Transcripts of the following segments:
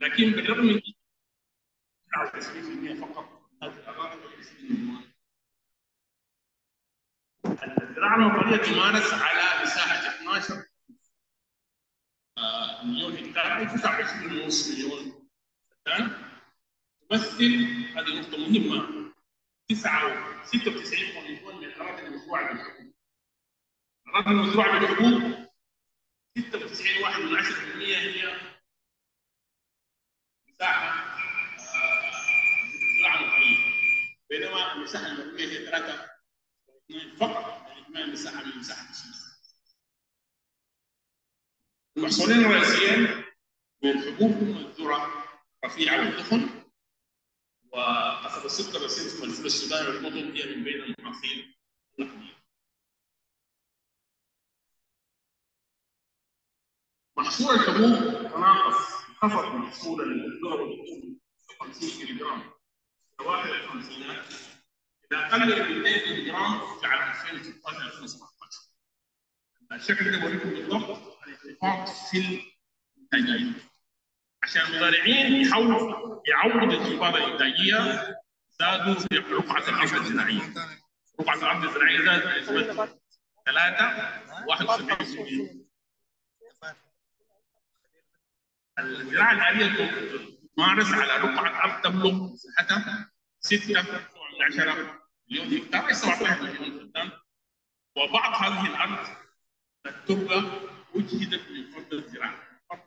لكن بالرغم من 99% فقط هذه الاراضي الزراعه الوطنيه تمارس على مساحه 12 آه، مليون هكتار 29.5 مليون فدان تمثل هذه نقطه مهمه 9 96.1 من الاراضي المزروعه بالحكومه الاراضي المزروعه بالحكومه 96 واحد من 10% هي مساحه زراعه وطنيه بينما المساحه المرميه هي 3 فقط من اجمالي المساحه من مساحه الشمس. المحصولين الرئيسيين من الحبوب هم الذره الرفيعه والدخن وقصب السكر والسمسم والفول السوداني والقطن هي من بين المحاصيل النقديه. محصول الحبوب تناقص انخفض محصول الذره والقطن 50 كيلو جرام اواخر الخمسينات الى اقل من 200 كيلو جرام في عام 2016 2017 الشكل اللي بوريكم بالضبط الانخفاض في الانتاجيه عشان المزارعين يحاولوا يعوضوا الانخفاض الانتاجيه زادوا في رقعه الارض الزراعيه رقعه الارض الزراعيه زادت بنسبه 3 71% الزراعه الآلية تمارس على رقعة أرض تبلغ مساحتها 6.10 مليون هكتار أي 17 مليون فدان وبعض هذه الأرض التربة وجدت من فرد الزراعة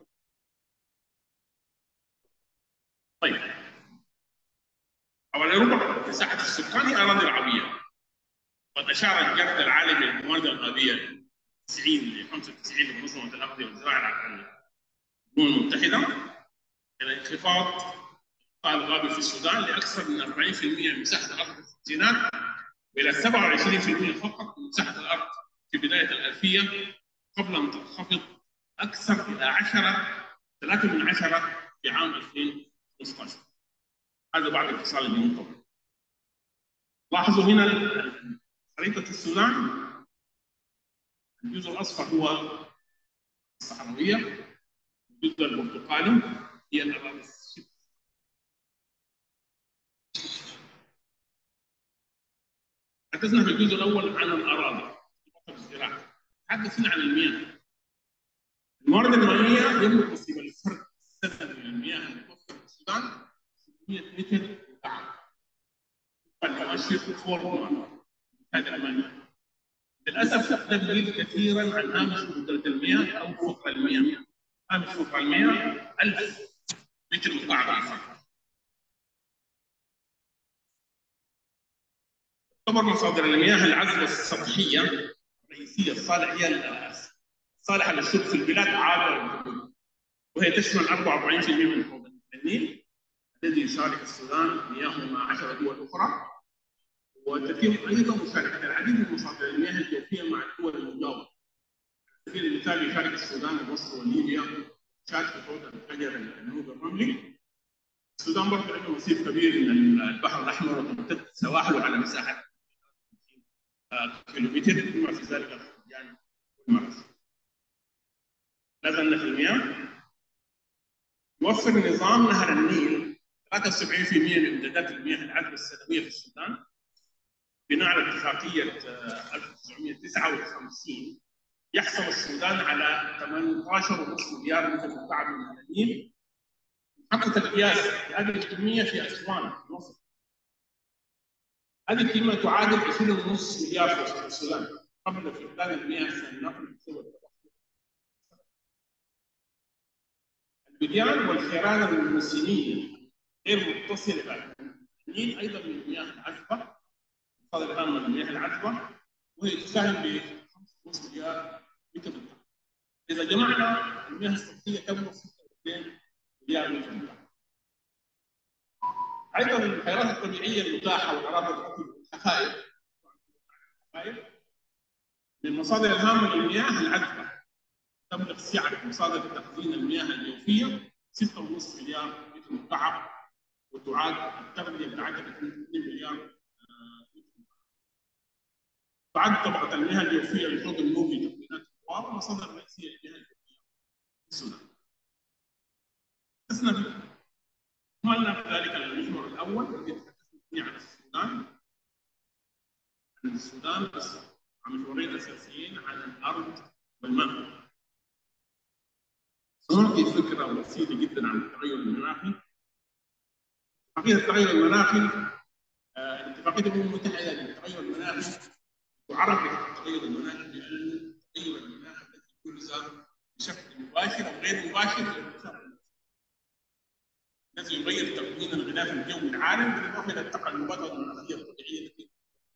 طيب حوالي ربع مساحة السكان هي أراضي رعوية قد أشار الجرد العالمي للموارد الغابية 90 ل 95 لمنظمة الأغذية والزراعة الأمم المتحدة إلى انخفاض القطاع الغابي في السودان لأكثر من 40% من مساحة الأرض في الستينات وإلى 27% فقط من مساحة الأرض في بداية الألفية قبل أن تنخفض أكثر إلى 10 3 من 10 في عام 2015 هذا بعد اتصال الجنوب لاحظوا هنا خريطة السودان الجزء الأصفر هو الصحراوية الجزء البرتقالي هي الأراضي الشبه حدثنا في الجزء الأول عن الأراضي الزراعة تحدث هنا عن المياه الموارد المائية يملك نصيب الفرد السنوي من المياه المتوفرة في السودان 600 متر مكعب المؤشر فور هذه المانيا للاسف تقل كثيرا عن هامش ندره المياه او فوق المياه هامش فوق المياه 1000 متر مكعب للفرد تعتبر مصادر المياه العذبه السطحيه الرئيسيه الصالحه هي الصالحه للشرب في البلاد عابره وهي تشمل 44% من حوض النيل الذي يشارك السودان مياهه مع 10 دول اخرى وتتم ايضا مشاركه العديد من مصادر المياه الجوفيه مع الدول المجاوره. على سبيل المثال يشارك السودان ومصر وليبيا يشارك في حوض الحجر النوبي الرملي. السودان برضه عنده نصيب كبير من البحر الاحمر وتمتد سواحله على مساحه كيلومتر بما في ذلك الخليجان والمرز. نزلنا في المياه يوفر نظام نهر النيل 73% من امدادات المياه العذبه السنويه في السودان بناء على اتفاقيه 1959 يحصل السودان على 18.5 مليار متر مكعب من النيل حققت القياس هذه الكميه في اسوان في مصر هذه الكميه تعادل 20.5 مليار في السودان قبل فقدان المياه في النقل بسبب البديان والخيران الموسميه غير متصله بالنيل ايضا من المياه العذبه مصادر الان من المياه العذبه وهي تساهم ب 5 مليار متر مكعب اذا جمعنا المياه السطحيه تبلغ 26 مليار متر مكعب ايضا البحيرات الطبيعيه المتاحه والاراضي الرطبه والحفائر من مصادر الهامه للمياه العذبه تبلغ سعه مصادر تخزين المياه الجوفيه 6.5 مليار متر مكعب وتعاد التغذيه بتاعتها 2 مليار بعد طبقه المياه الجوفيه للحوض النوبي تكوينات الحوار مصادر رئيسيه للمياه الجوفيه في السودان. استثنى عملنا كذلك المحور الاول الذي تحدثنا فيه عن السودان عن السودان بس عن محورين اساسيين عن الارض والماء نعطي فكره بسيطه جدا عن التغير المناخي اتفاقيه التغير المناخي آه، اتفاقيه الامم المتحده للتغير المناخي تعرف التغير المناخي بانه التغير المناخي الذي يلزم بشكل مباشر او غير مباشر للانتشار الذي يغير تكوين الغلاف الجوي العالم بالاضافه الى التقلبات المناخيه الطبيعيه التي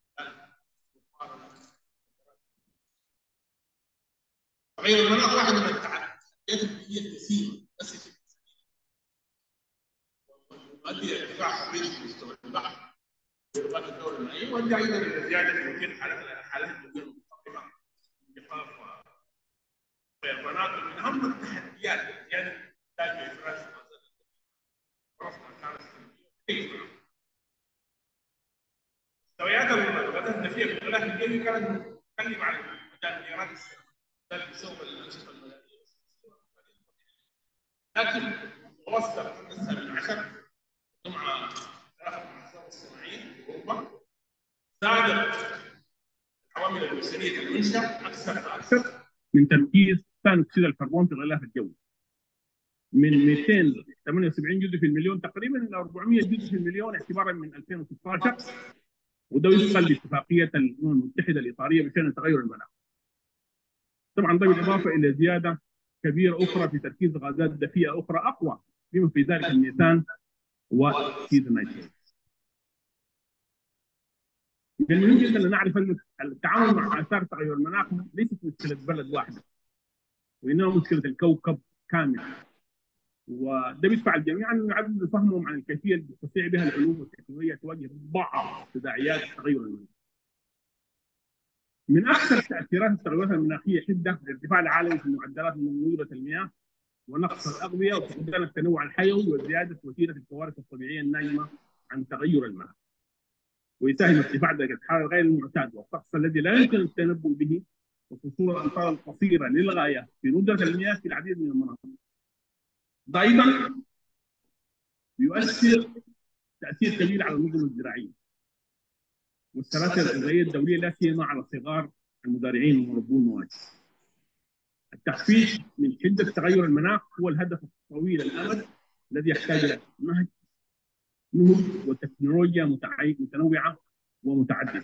تغير المناخ واحد من التحديات البيئيه الجسيمه بس يؤدي ارتفاع حقيقي مستوى البحر ضربات الدور المائيه يؤدي ايضا الى زياده في وتيره حالات حالات المدير المنخفضه انخفاض فيضانات من اهم التحديات زياده انتاج افراز مستويات الغازات النفسيه في الغلاف الجوي كانت تتكلم عن مجال مليارات السنوات ذلك بسبب الانشطه المدنيه لكن متوسط السنه من عشر مع ثلاثه الانشطه الصناعيه في اوروبا زادت العوامل البشريه المنشا اكثر فاكثر من تركيز ثاني اكسيد الكربون في الغلاف الجوي من 278 جزء في المليون تقريبا الى 400 جزء في المليون اعتبارا من 2016 وده وفقا لاتفاقيه الامم المتحده الاطاريه بشان تغير المناخ. طبعا ده بالاضافه الى زياده كبيره اخرى في تركيز غازات دفيئه اخرى اقوى بما في ذلك الميثان واكسيد النيتروجين. من المهم جدا ان نعرف ان التعامل مع اثار تغير المناخ ليست مشكله بلد واحده وانما مشكله الكوكب كامل وده بيدفع الجميع ان يعزز فهمهم عن الكيفيه اللي تستطيع بها العلوم والتكنولوجيا تواجه بعض تداعيات التغير المناخي. من اكثر تاثيرات التغيرات المناخيه حده الارتفاع العالمي في معدلات منظوره المياه ونقص الاغذيه وفقدان التنوع الحيوي وزياده وتيره الكوارث الطبيعيه الناجمه عن تغير المناخ. ويساهم ارتفاع درجه الحراره غير المعتاد والطقس الذي لا يمكن التنبؤ به وفصول الامطار القصيره للغايه في ندره المياه في العديد من المناطق. ده ايضا يؤثر تاثير كبير على النظم الزراعيه والسلاسل الغذائيه الدوليه لا سيما على صغار المزارعين ومربون المواشي. التخفيف من حده تغير المناخ هو الهدف الطويل الامد الذي يحتاج الى نهج نهج وتكنولوجيا متنوعه ومتعدده.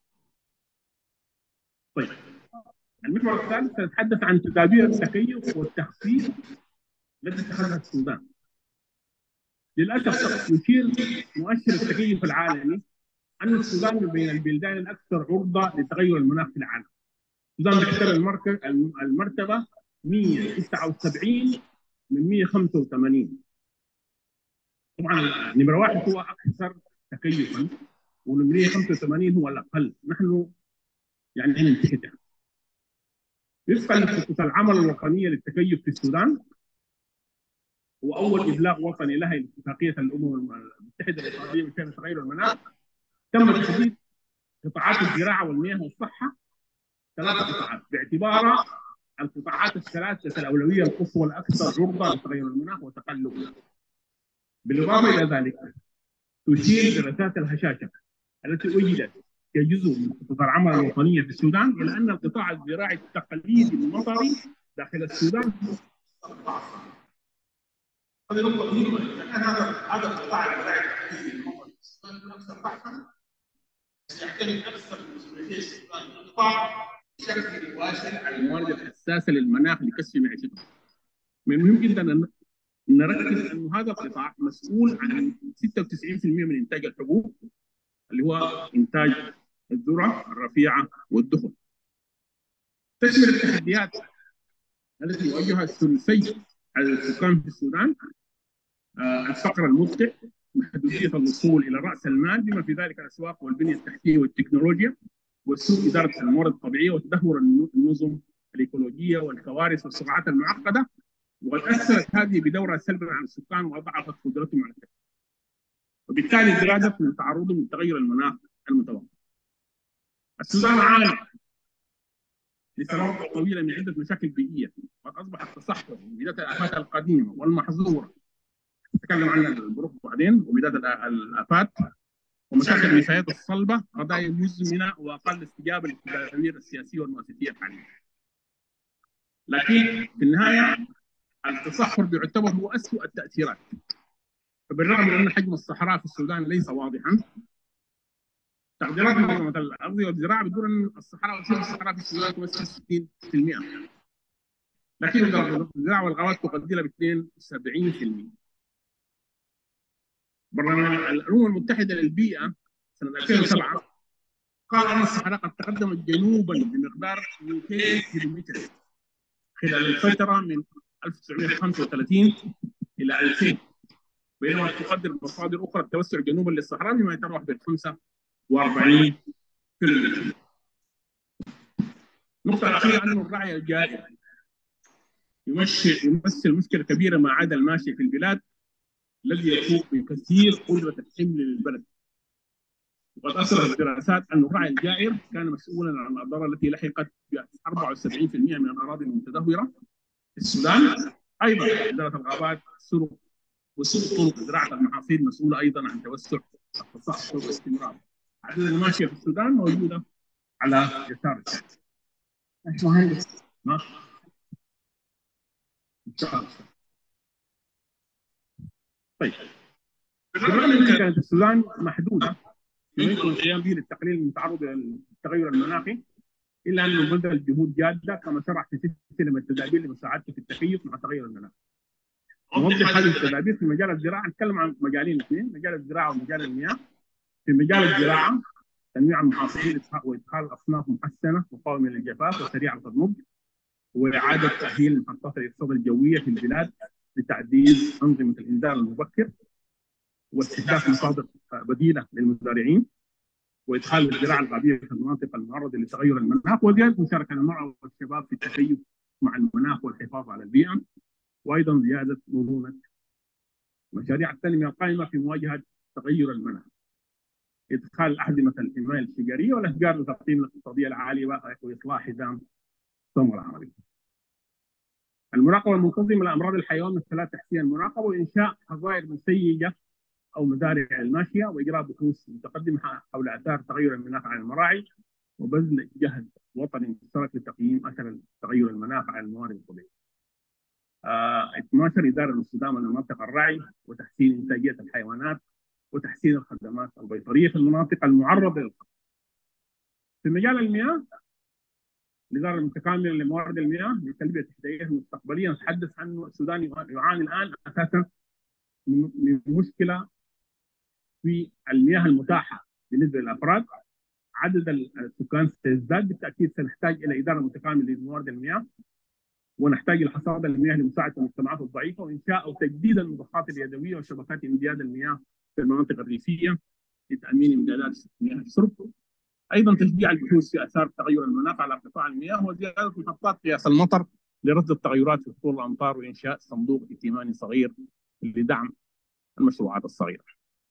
طيب المحور الثالث سنتحدث عن تدابير التكيف والتخفيف التي اتخذها السودان. للاسف يشير مؤشر التكيف العالمي ان السودان من بين البلدان الاكثر عرضه لتغير المناخ في العالم. السودان بيحتل المركز المرتبه 179 من 185 طبعا نمره واحد هو اكثر تكيفا ونمره 185 هو الاقل نحن يعني ننتهي وفقا لخطه العمل الوطنيه للتكيف في السودان واول ابلاغ وطني لها لاتفاقيه الامم المتحده الاقتصاديه بشان تغير المناخ تم تحديد قطاعات الزراعه والمياه والصحه ثلاث قطاعات باعتبارها القطاعات الثلاثه الاولويه القصوى الاكثر عرضه لتغير المناخ وتقلبه. بالاضافه الى ذلك تشير دراسات الهشاشه التي وجدت كجزء من خطه العمل الوطنيه في السودان الى ان القطاع الزراعي التقليدي المطري داخل السودان هذه نقطة مهمة إذا كان هذا هذا القطاع الزراعي التقليدي المطري في السودان أكثر ضعفا يعتمد أكثر مسؤوليتي السودان القطاع بشكل مباشر على الموارد الحساسة للمناخ لكسب معيشته. من المهم جدا أن نركز أن هذا القطاع مسؤول عن 96% من إنتاج الحبوب اللي هو إنتاج الذرة الرفيعة والدخن. تشمل التحديات التي يواجهها الثلثي السكان في السودان آه الفقر المدقع محدودية الوصول إلى رأس المال بما في ذلك الأسواق والبنية التحتية والتكنولوجيا وسوء إدارة الموارد الطبيعية وتدهور النظم الإيكولوجية والكوارث والصراعات المعقدة وقد أثرت هذه بدورها سلبا على السكان وأضعفت قدرتهم على التكيف وبالتالي زادت من تعرضهم لتغير المناخ المتوقع السودان عانى لسنوات طويله من عده مشاكل بيئيه وقد اصبح التصحر من الافات القديمه والمحظوره نتكلم عن الظروف بعدين وبدايه الافات ومشاكل النفايات الصلبه قضايا مزمنه واقل استجابه للتدابير السياسيه والمؤسسيه الحاليه. لكن في النهايه التصحر بيعتبر هو اسوء التاثيرات. فبالرغم من ان حجم الصحراء في السودان ليس واضحا تقديرات منظمه الارض والزراعه بتقول ان الصحراء وسيله الصحراء في السودان تمثل 60% لكن الزراعه والغابات تقدرها ب 72% برنامج الامم المتحده للبيئه سنه 2007 قال ان الصحراء قد تقدمت جنوبا بمقدار 200 كيلومتر خلال الفتره من 1935 الى 2000 بينما تقدر مصادر اخرى التوسع جنوبا للصحراء بما يتراوح بين 45 كيلومتر. النقطة الأخيرة أن الرعي الجائر يمثل يمثل مشكلة كبيرة ما عدا الماشية في البلاد الذي يفوق بكثير قدرة الحمل للبلد. وقد أثرت الدراسات أن الرعي الجائر كان مسؤولا عن الأضرار التي لحقت ب 74% من الأراضي المتدهورة في السودان أيضا إدارة الغابات سرق وسوق طرق زراعة المحاصيل مسؤولة أيضا عن توسع التصحر والاستمرار. عدد الماشية في السودان موجودة على يسار الشاشة. باشمهندس ها؟ إن شاء الله. طيب بالرغم من أن كانت السودان محدودة يمكن القيام به للتقليل من التعرض الى التغير المناخي الا انه بذل الجهود جاده كما شرح في سلسله من التدابير لمساعدته في التكيف مع تغير المناخ. نوضح هذه التدابير في مجال الزراعه نتكلم عن مجالين اثنين مجال الزراعه ومجال المياه. في مجال الزراعه تنويع المحاصيل وادخال اصناف محسنه مقاومه للجفاف وسريعه النضج واعاده تاهيل محطات الارصاد الجويه في البلاد لتعزيز انظمه الانذار المبكر واستهداف مصادر بديله للمزارعين وادخال الزراعه الغابيه في المناطق المعرضه لتغير المناخ وزياده مشاركه المراه والشباب في التكيف مع المناخ والحفاظ على البيئه وايضا زياده مرونه مشاريع التنميه القائمه في مواجهه تغير المناخ ادخال الاحزمه الحمايه الشجريه والاشجار ذات القيمه الاقتصاديه العاليه واصلاح حزام الثمره العربيه. المراقبه المنتظمه لامراض الحيوان من خلال تحسين المراقبه وانشاء حظائر مسيجه او مزارع الماشيه واجراء بحوث متقدمه حول اثار تغير المناخ على المراعي وبذل جهد وطني مشترك لتقييم اثر تغير المناخ على الموارد الطبيعيه. آه 12 اداره الاستدامه لمناطق الرعي وتحسين انتاجيه الحيوانات وتحسين الخدمات البيطريه في المناطق المعرضه للخطر. في مجال المياه الاداره المتكامله لموارد المياه لتلبيه احتياجات مستقبليه نتحدث عنه السودان يعاني الان اساسا من مشكله في المياه المتاحه بالنسبه للافراد عدد السكان سيزداد بالتاكيد سنحتاج الى اداره متكامله لموارد المياه ونحتاج الى حصاد المياه لمساعده المجتمعات الضعيفه وانشاء او تجديد المضخات اليدويه وشبكات امداد المياه في المناطق الريفيه لتامين امدادات مياه الشرب ايضا تشجيع البحوث في اثار تغير المناخ على قطاع المياه وزياده محطات قياس المطر لرصد التغيرات في خطور الامطار وانشاء صندوق ائتماني صغير لدعم المشروعات الصغيره.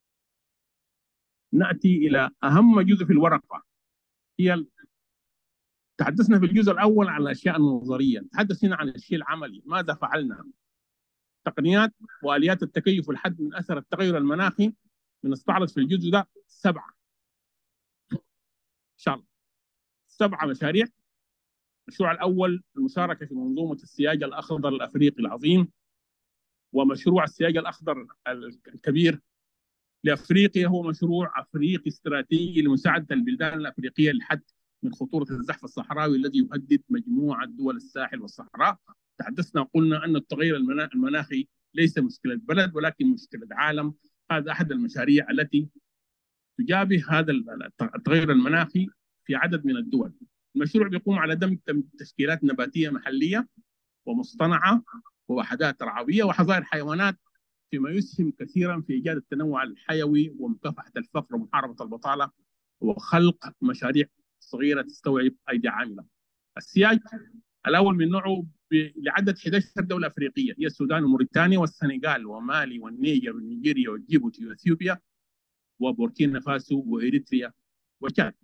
ناتي الى اهم جزء في الورقه هي ال... تحدثنا في الجزء الاول عن الاشياء النظريه، نتحدث هنا عن الشيء العملي، ماذا فعلنا؟ تقنيات واليات التكيف والحد من اثر التغير المناخي بنستعرض في الجزء ده سبعه. ان شاء الله. سبعه مشاريع. المشروع الاول المشاركه في منظومه السياج الاخضر الافريقي العظيم ومشروع السياج الاخضر الكبير لافريقيا هو مشروع افريقي استراتيجي لمساعده البلدان الافريقيه للحد من خطوره الزحف الصحراوي الذي يهدد مجموعه دول الساحل والصحراء. تحدثنا قلنا ان التغير المناخي ليس مشكله بلد ولكن مشكله عالم، هذا احد المشاريع التي تجابه هذا التغير المناخي في عدد من الدول. المشروع بيقوم على دمج تشكيلات نباتيه محليه ومصطنعه ووحدات ترعويه وحظائر حيوانات فيما يسهم كثيرا في ايجاد التنوع الحيوي ومكافحه الفقر ومحاربه البطاله وخلق مشاريع صغيره تستوعب ايدي عامله. السياج الاول من نوعه لعدد 11 دوله افريقيه هي السودان وموريتانيا والسنغال ومالي والنيجر ونيجيريا وجيبوتي واثيوبيا وبوركينا فاسو واريتريا وتشاد.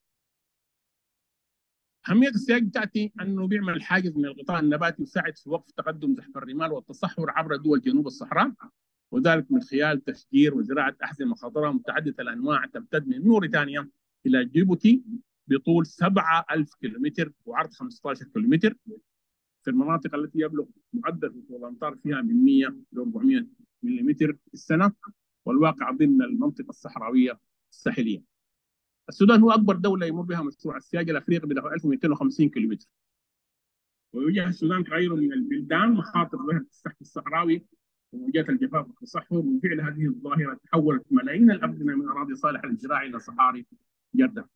أهمية السياج تأتي أنه بيعمل حاجز من الغطاء النباتي يساعد في وقف تقدم زحف الرمال والتصحر عبر دول جنوب الصحراء وذلك من خلال تشجير وزراعه احزمه مخاطره متعدده الانواع تمتد من موريتانيا الى جيبوتي بطول 7000 كيلومتر وعرض 15 كيلومتر في المناطق التي يبلغ معدل هطول الامطار فيها من 100 ل 400 ملم في السنه والواقع ضمن المنطقه الصحراويه الساحليه. السودان هو اكبر دوله يمر بها مشروع السياج الافريقي بدفع 1250 كيلومتر. ويواجه السودان كغيره من البلدان مخاطر ظاهره السحب الصحراوي ومواجهه الجفاف والتصحر وبفعل هذه الظاهره تحولت ملايين الابنيه من اراضي صالحه للزراعه الى صحاري جرده.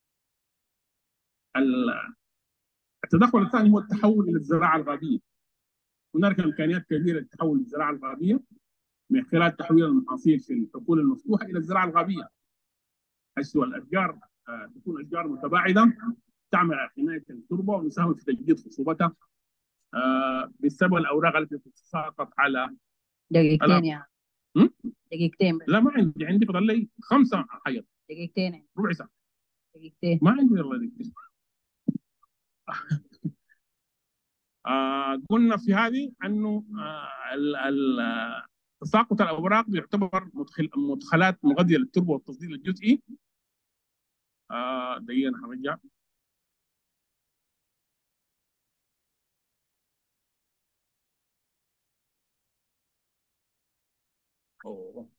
التدخل الثاني هو التحول الى الزراعه الغابيه. هناك امكانيات كبيره للتحول للزراعه الغابيه من خلال تحويل المحاصيل في الحقول المفتوحه الى الزراعه الغابيه. حيث الاشجار تكون اشجار متباعده تعمل على حمايه التربه ومساهمه في تجديد خصوبتها بسبب الاوراق التي تتساقط على دقيقتين يا هم؟ دقيقتين بس لا ما عندي عندي فضل لي خمسه حيض دقيقتين ربع ساعه دقيقتين ما عندي والله دقيقتين آه قلنا في هذه انه آه ال- ال- تساقط الاوراق يعتبر مدخل مدخلات مغذيه للتربه والتصدير الجزئي آه دقيقه انا هرجع أوه.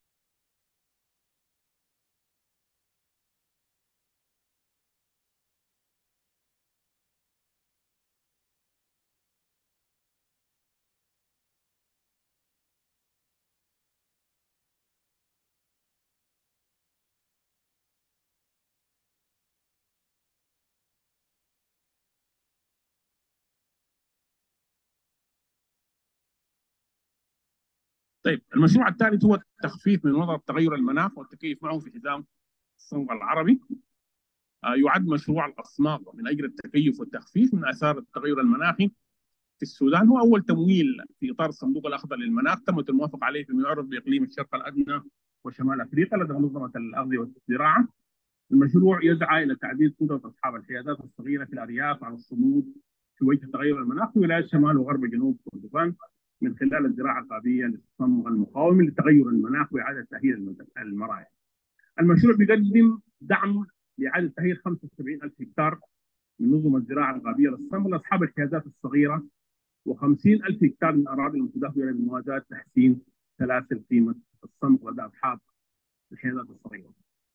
طيب المشروع الثالث هو التخفيف من وضع تغير المناخ والتكيف معه في حزام الصنغ العربي آه، يعد مشروع الأصناف من أجل التكيف والتخفيف من آثار التغير المناخي في السودان هو أول تمويل في إطار الصندوق الأخضر للمناخ تمت الموافقة عليه فيما يعرض بإقليم الشرق الأدنى وشمال أفريقيا لدى منظمة الأغذية والزراعة المشروع يسعى إلى تعزيز قدرة أصحاب الحيادات الصغيرة في الأرياف على الصمود في وجه تغير المناخ في ولايات شمال وغرب جنوب كردفان من خلال الزراعة الغابية للصمغ المقاوم لتغير المناخ وإعادة تأهيل المد- المراعي. المشروع بيقدم دعم لإعادة تأهيل 75 ألف هكتار من نظم الزراعة الغابية للصمغ لأصحاب الحيازات الصغيرة و50 ألف هكتار من الأراضي المتدهورة بموازاة تحسين سلاسل قيمة الصمغ لدى أصحاب الحيازات الصغيرة.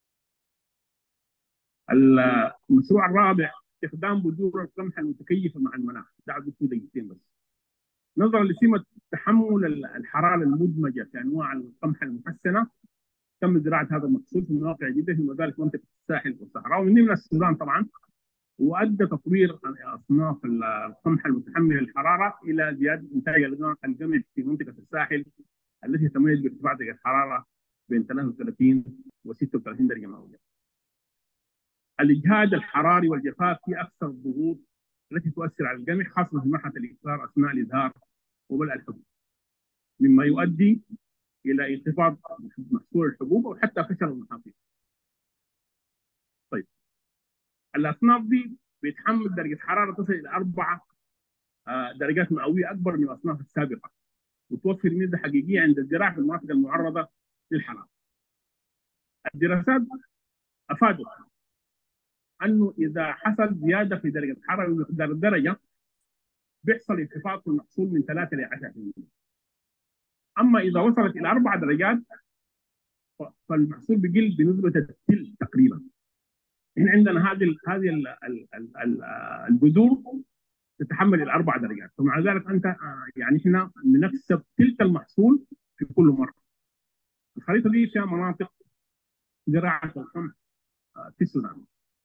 المشروع الرابع استخدام بذور القمح المتكيفة مع المناخ، ده عدد دقيقتين بس. نظرا لسمة تحمل الحرارة المدمجة في أنواع القمح المحسنة تم زراعة هذا المحصول في مواقع جديدة في مذلك منطقة الساحل والصحراء ومن ضمن السودان طبعا وأدى تطوير أصناف القمح المتحمل الحرارة إلى زيادة إنتاج القمح في منطقة الساحل التي تتميز بارتفاع درجة الحرارة بين 33 و 36 درجة مئوية. الإجهاد الحراري والجفاف هي أكثر الضغوط التي تؤثر على القمح خاصة في مرحلة الإكثار أثناء الإزهار وبدء الحبوب مما يؤدي إلى انخفاض محصول الحبوب أو حتى فشل المحاصيل. طيب الأصناف دي بيتحمل درجة حرارة تصل إلى أربعة آه، درجات مئوية أكبر من الأصناف السابقة وتوفر ميزة حقيقية عند الزراعة في المناطق المعرضة للحرارة. الدراسات أفادت انه اذا حصل زياده في درجه الحراره بمقدار الدرجه بيحصل انخفاض في المحصول من 3 ل 10%. اما اذا وصلت الى 4 درجات ف- فالمحصول بيقل بنسبه الثلث تقريبا. هنا عندنا هذه ال هذه ال ال ال ال البذور تتحمل الى 4 درجات، فمع ذلك انت آه، يعني احنا بنكسب ثلث المحصول في كل مره. الخريطه دي فيها مناطق زراعه القمح آه، في السودان.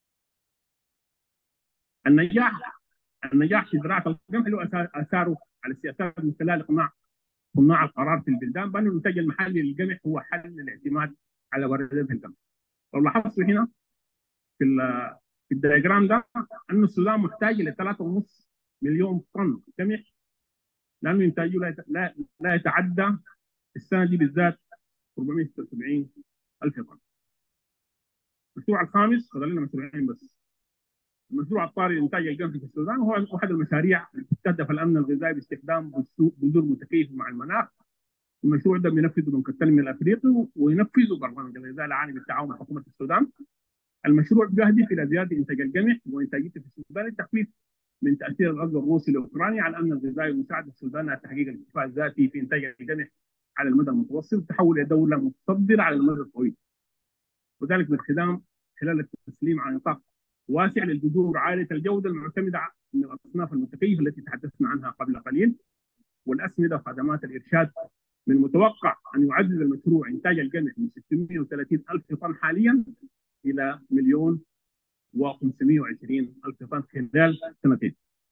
النجاح النجاح في زراعه القمح له أثار- اثاره على السياسات من خلال اقناع صناع القرار في البلدان بان المنتج المحلي للقمح هو حل الاعتماد على واردات القمح. لو لاحظتوا هنا في ال- في الدياجرام ده ان السودان محتاج الى 3.5 مليون طن قمح لانه انتاجه لا يت- لا لا يتعدى السنه دي بالذات 476 الف طن. المشروع الخامس فضل لنا مشروعين بس. المشروع الطارئ لانتاج القمح في السودان هو احد المشاريع اللي تستهدف الامن الغذائي باستخدام بذور متكيفه مع المناخ المشروع ده بينفذه بنك التنميه الافريقي وينفذه برنامج الغذاء العالمي بالتعاون مع حكومه السودان. المشروع بيهدف الى زياده انتاج القمح وانتاجيته في السودان للتخفيف من تاثير الغزو الروسي لاوكرانيا على الامن الغذائي ومساعده السودان على تحقيق الاكتفاء الذاتي في انتاج القمح على المدى المتوسط والتحول الى دوله متصدره على المدى الطويل. وذلك من خلال خلال التسليم على نطاق واسع للبذور عاليه الجوده المعتمده من الاصناف المتكيفه التي تحدثنا عنها قبل قليل والاسمده وخدمات الارشاد من المتوقع ان يعزز المشروع انتاج القمح من 630 الف طن حاليا الى مليون و520 الف طن خلال سنتين.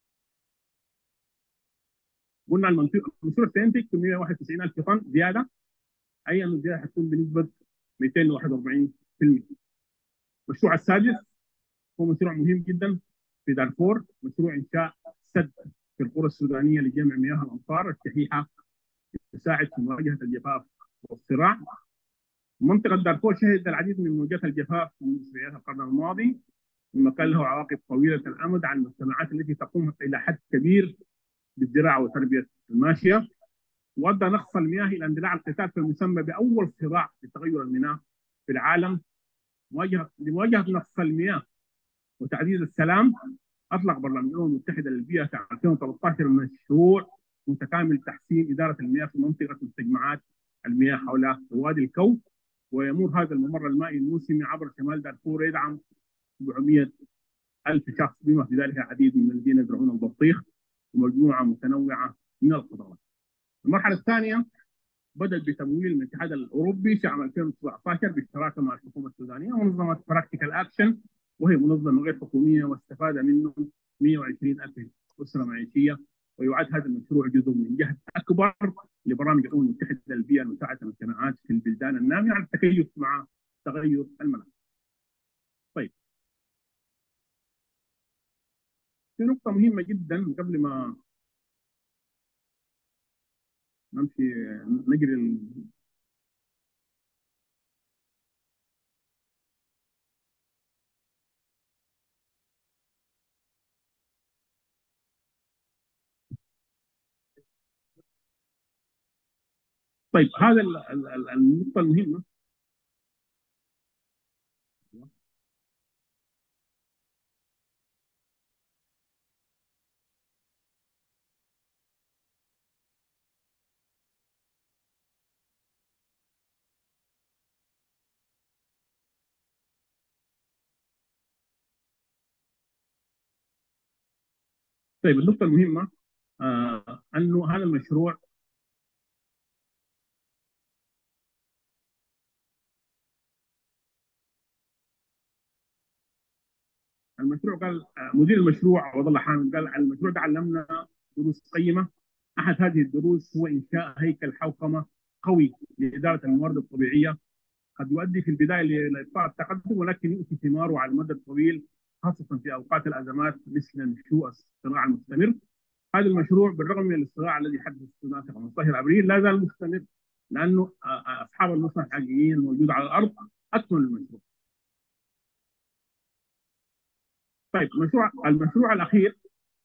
قلنا المشروع سينتج 891 الف طن زياده اي ان الزياده حتكون بنسبه 241%. المشروع السادس هو مشروع مهم جدا في دارفور مشروع انشاء سد في القرى السودانيه لجمع مياه الامطار الشحيحه تساعد في مواجهه الجفاف والصراع. منطقه دارفور شهدت العديد من موجات الجفاف منذ سبعينات القرن الماضي مما كان له عواقب طويله الامد على المجتمعات التي تقوم الى حد كبير بالزراعه وتربيه الماشيه وادى نقص المياه الى اندلاع القتال في المسمى باول صراع لتغير المياه في العالم مواجهه لمواجهه نقص المياه وتعزيز السلام اطلق برلمان الامم المتحده للبيئه في 2013 مشروع متكامل تحسين اداره المياه في منطقه مستجمعات المياه حول وادي الكوث ويمر هذا الممر المائي الموسمي عبر شمال دارفور يدعم 700 ألف شخص بما في ذلك العديد من الذين يزرعون البطيخ ومجموعة متنوعة من الخضروات. المرحلة الثانية بدأت بتمويل من الاتحاد الأوروبي في عام 2019 بالشراكة مع الحكومة السودانية ومنظمة براكتيكال أكشن وهي منظمة غير حكومية واستفاد منه 120 ألف أسرة معيشية ويعد هذا المشروع جزء من جهد أكبر لبرامج الأمم المتحدة للبيئة لمساعدة المجتمعات في البلدان النامية على التكيف مع تغير المناخ. طيب في نقطة مهمة جدا قبل ما نمشي نجري ال... طيب هذا ال- ال- ال- النقطة المهمة طيب النقطة المهمة آه أنه هذا المشروع المشروع قال آه، مدير المشروع عوض الله حامد قال المشروع ده علمنا دروس قيمة أحد هذه الدروس هو إنشاء هيكل حوكمة قوي لإدارة الموارد الطبيعية قد يؤدي في البداية لإبطاء التقدم ولكن يؤتي ثماره على المدى الطويل خاصة في أوقات الأزمات مثل نشوء الصراع المستمر هذا المشروع بالرغم من الصراع الذي حدث في السودان في 15 ابريل لا زال مستمر لانه اصحاب المصلحه الحقيقيين الموجود على الارض اكملوا المشروع. طيب مشروع المشروع الاخير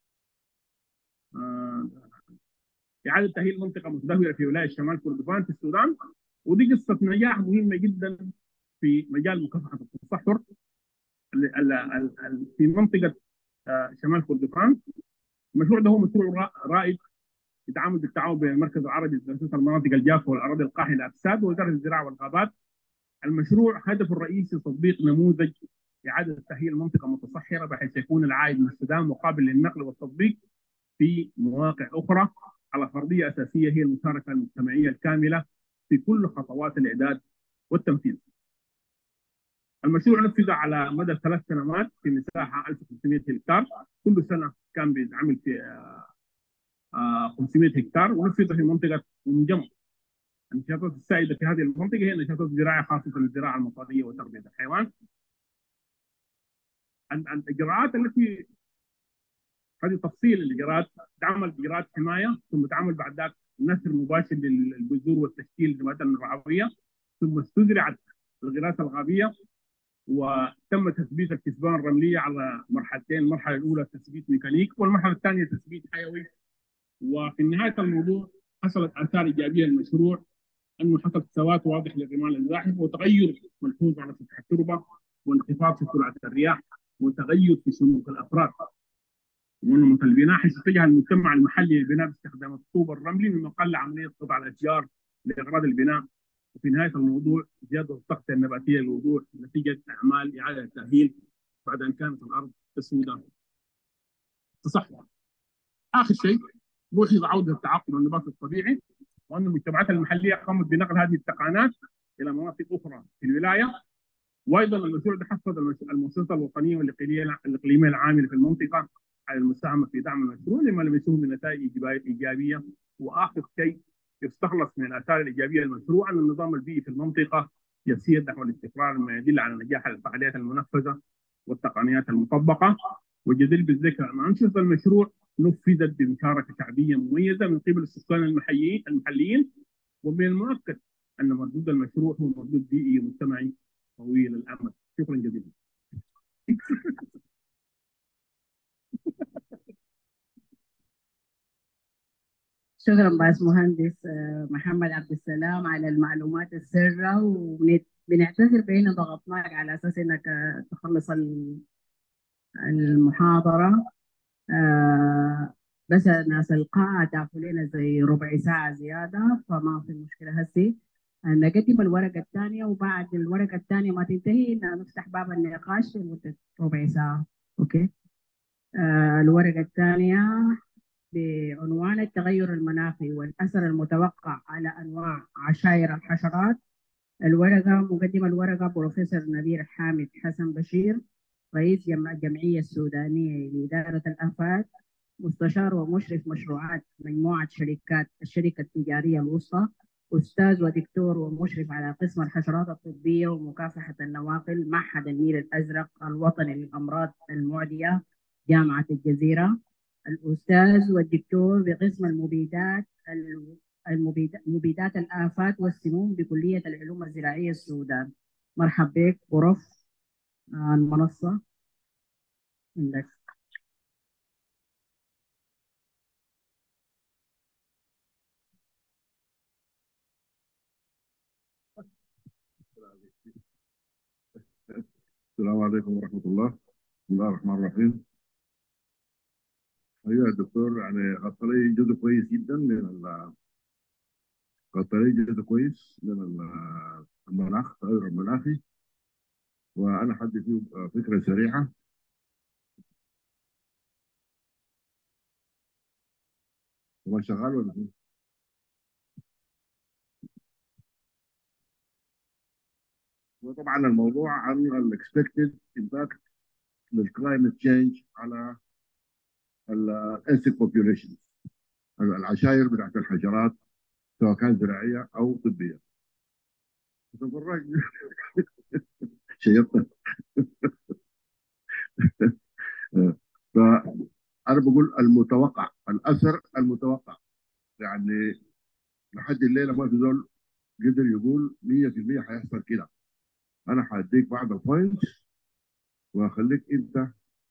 آه، اعاده تاهيل منطقه متدهوره في ولايه شمال كردفان في السودان ودي قصه نجاح مهمه جدا في مجال مكافحه التصحر ال- ال- ال- ال- في منطقه آه، شمال كردفان المشروع ده هو مشروع را- رائد يتعامل بالتعاون بين المركز العربي لدراسات المناطق الجافه والاراضي القاحله الافساد ووزاره الزراعه والغابات. المشروع هدفه الرئيسي تطبيق نموذج اعاده تاهيل منطقه متصحره بحيث يكون العائد من السودان مقابل للنقل والتطبيق في مواقع اخرى على فرضيه اساسيه هي المشاركه المجتمعيه الكامله في كل خطوات الاعداد والتنفيذ. المشروع نفذ على مدى ثلاث سنوات في مساحه 1500 هكتار، كل سنه كان بيتعمل في آه، 500 هكتار ونفذ في منطقه منجم. النشاطات السائده في هذه المنطقه هي نشاطات زراعيه خاصه الزراعه المصاديه وتربيه الحيوان. ال- الاجراءات التي هذه تفصيل الاجراءات تعمل اجراءات حمايه ثم تعمل بعد ذلك نشر مباشر للبذور والتشكيل للمواد الرعويه ثم استزرعت الغراسه الغابيه وتم تثبيت الكثبان الرمليه على مرحلتين، المرحله الاولى تثبيت ميكانيك والمرحله الثانيه تثبيت حيوي وفي نهايه الموضوع حصلت اثار ايجابيه للمشروع انه حصل ثبات واضح للرمال الزاحفه وتغير ملحوظ على سطح التربه وانخفاض في سرعه الرياح وتغير في سلوك الافراد وانه مثل البناء حيث اتجه المجتمع المحلي للبناء باستخدام الطوب الرملي مما قل عمليه قطع الاشجار لاغراض البناء وفي نهايه الموضوع زياده التغطيه النباتيه للوضوح نتيجه اعمال اعاده التاهيل بعد ان كانت الارض تسود تصحر. اخر شيء لوحظ عوده التعاقب النباتي الطبيعي وان المجتمعات المحليه قامت بنقل هذه التقانات الى مناطق اخرى في الولايه وايضا المشروع ده حفز المؤسسات الوطنيه والاقليميه الاقليميه العامله في المنطقه على المساهمه في دعم المشروع لما لم يسوه من نتائج ايجابيه واخر شيء يستخلص من الاثار الايجابيه للمشروع ان النظام البيئي في المنطقه يسير نحو الاستقرار مما يدل على نجاح الفعاليات المنفذه والتقنيات المطبقه والجدير بالذكر ان انشطه المشروع نفذت بمشاركه شعبيه مميزه من قبل السكان المحليين المحليين ومن المؤكد ان مردود المشروع هو مردود بيئي ومجتمعي طويل الامد شكرا جزيلا شكرا باس مهندس آه، محمد عبد السلام على المعلومات السارة وبنعتذر بأن ضغطناك على أساس أنك آه، تخلص ال- المحاضرة آه، بس ناس القاعة تعرفوا لنا زي ربع ساعة زيادة فما في مشكلة هسي نقدم الورقة الثانية وبعد الورقة الثانية ما تنتهي نفتح باب النقاش لمدة ربع ساعة أوكي آه، الورقة الثانية بعنوان التغير المناخي والأثر المتوقع على أنواع عشائر الحشرات الورقة مقدم الورقة بروفيسور نبيل حامد حسن بشير رئيس جمع الجمعية السودانية لإدارة الآفات مستشار ومشرف مشروعات مجموعة شركات الشركة التجارية الوسطى أستاذ ودكتور ومشرف على قسم الحشرات الطبية ومكافحة النواقل معهد النيل الأزرق الوطني للأمراض المعدية جامعة الجزيرة الأستاذ والدكتور بقسم المبيدات المبيدات مبيدات الآفات والسموم بكلية العلوم الزراعية السودان مرحب بك بروف آه، المنصة عندك السلام عليكم ورحمة الله بسم الله الرحمن الرحيم أيها الدكتور يعني غطى لي جزء كويس جدا من ال غطى لي جزء كويس من ال- المناخ التغير المناخي وأنا حدي فيه فكرة سريعة هو شغال ولا فيه؟ وطبعا الموضوع عن الاكسبكتد امباكت للكلايمت تشينج على الانسك بوبيوليشن العشائر بتاعت الحشرات سواء كانت زراعيه او طبيه. تفرج شيطنا فانا بقول المتوقع الاثر المتوقع يعني لحد الليله ما في زول قدر يقول 100% حيحصل كده انا حاديك بعض البوينتس واخليك انت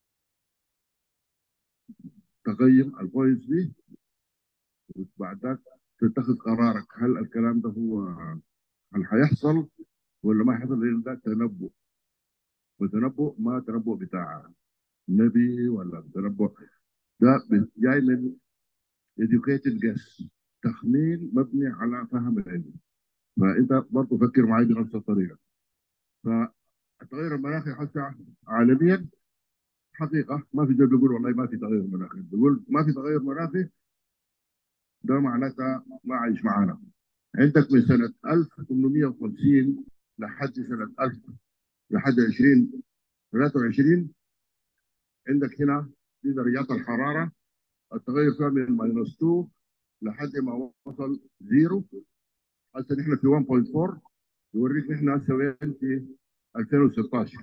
تقيم البوينتس دي وبعدك تتخذ قرارك هل الكلام ده هو هل حيحصل ولا ما حيحصل لان ده تنبؤ وتنبؤ ما تنبؤ بتاع نبي ولا تنبؤ ده جاي من educated guess تخمين مبني على فهم العلم فانت برضه فكر معي بنفس الطريقه فالتغير المناخي حتى عالميا حقيقه ما في زول بيقول والله ما في تغير مناخي بيقول ما في تغير مناخي ده معناتها ما عايش معانا عندك من سنه 1850 لحد سنه 1000 لحد 20 23 عندك هنا في درجات الحراره التغير فيها من ماينس 2 لحد ما وصل زيرو هسه نحن في 1.4 يوريك نحن هسه وين في 2016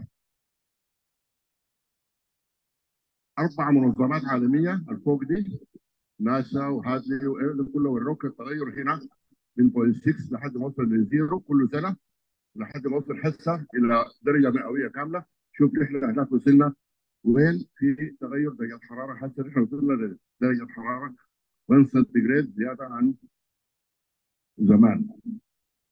اربع منظمات عالميه الفوق دي ناسا وهادلي وايرن كله وروك التغير هنا من 0.6 لحد ما وصل لزيرو كل سنه لحد ما وصل هسه الى درجه مئويه كامله شوف نحن هناك وصلنا وين في تغير درجه حراره هسه نحن وصلنا لدرجه حراره 1 سنتيجراد زياده عن زمان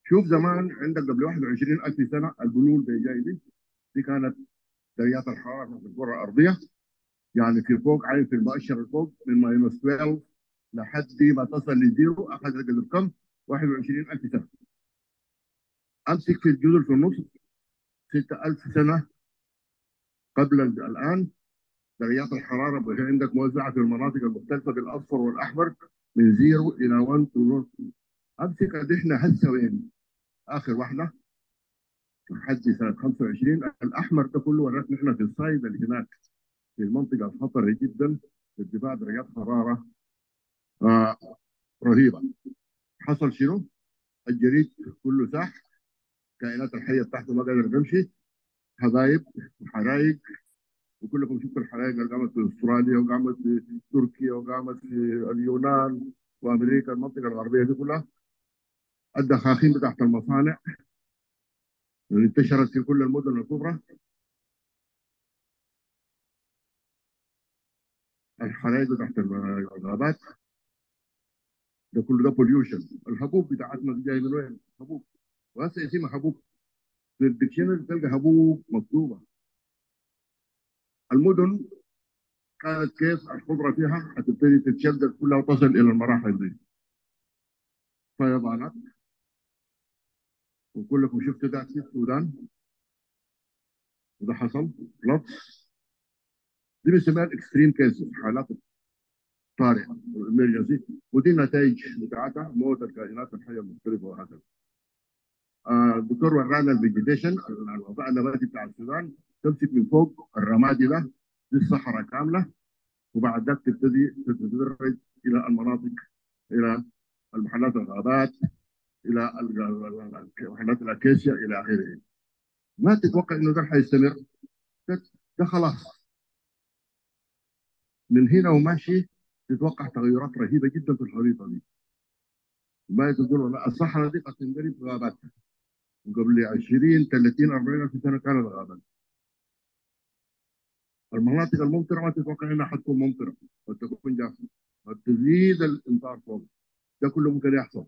شوف زمان عندك قبل 21000 سنه البلول اللي جاي دي دي كانت درجات الحراره في الكره الارضيه يعني في فوق عين في المؤشر الفوق من ماينس 12 لحد ما تصل لزيرو اخذ قبل كم؟ 21000 سنه امسك في الجزر في النص 6000 سنه قبل الان درجات الحراره بقى عندك موزعه في المناطق المختلفه بالاصفر والاحمر من زيرو الى 1 تو امسك قد احنا هسه وين؟ اخر واحده لحد سنه 25 الاحمر ده كله وراك نحن في الصيد اللي هناك في المنطقه الخطره جدا ارتفاع درجات حراره آه رهيبه حصل شنو؟ الجليد كله ساح الكائنات الحيه بتاعته ما قادره تمشي حبايب وحرايق وكلكم شفتوا الحرايق اللي قامت في استراليا وقامت في تركيا وقامت في اليونان وامريكا المنطقه الغربيه دي كلها الدخاخين بتاعت المصانع اللي انتشرت في كل المدن الكبرى الحرايق بتاعت الغابات ده كله ده بوليوشن الحبوب بتاعتنا جاي من وين؟ حبوب وهسه اسمها حبوب في الدكشنري تلقى حبوب مكتوبه المدن كانت كيف الخضره فيها هتبتدي تتشدد كلها وتصل الى المراحل دي فيضانات وكلكم شفتوا ده في السودان وده حصل لطس دي بنسميها الاكستريم كيسز حالات طارئه الامرجنسي ودي النتائج بتاعتها موت الكائنات الحيه المختلفه وهكذا. آه الدكتور ورانا الفيجيتيشن الوضع النباتي بتاع السودان تمسك من فوق الرمادي ده دي الصحراء كامله وبعد ذلك تبتدي تتدرج الى المناطق الى المحلات الغابات الى محلات الاكاسيا الى اخره. ما تتوقع انه ده حيستمر ده, ده خلاص من هنا وماشي تتوقع تغيرات رهيبه جدا في الخريطه دي. ما تقول والله الصحراء دي قد تنقلب غابات وقبل 20 30 40 الف سنه كانت غابات. المناطق الممطره ما تتوقع انها حتكون ممطره قد تكون جافه قد تزيد الامطار فوق ده كله ممكن يحصل.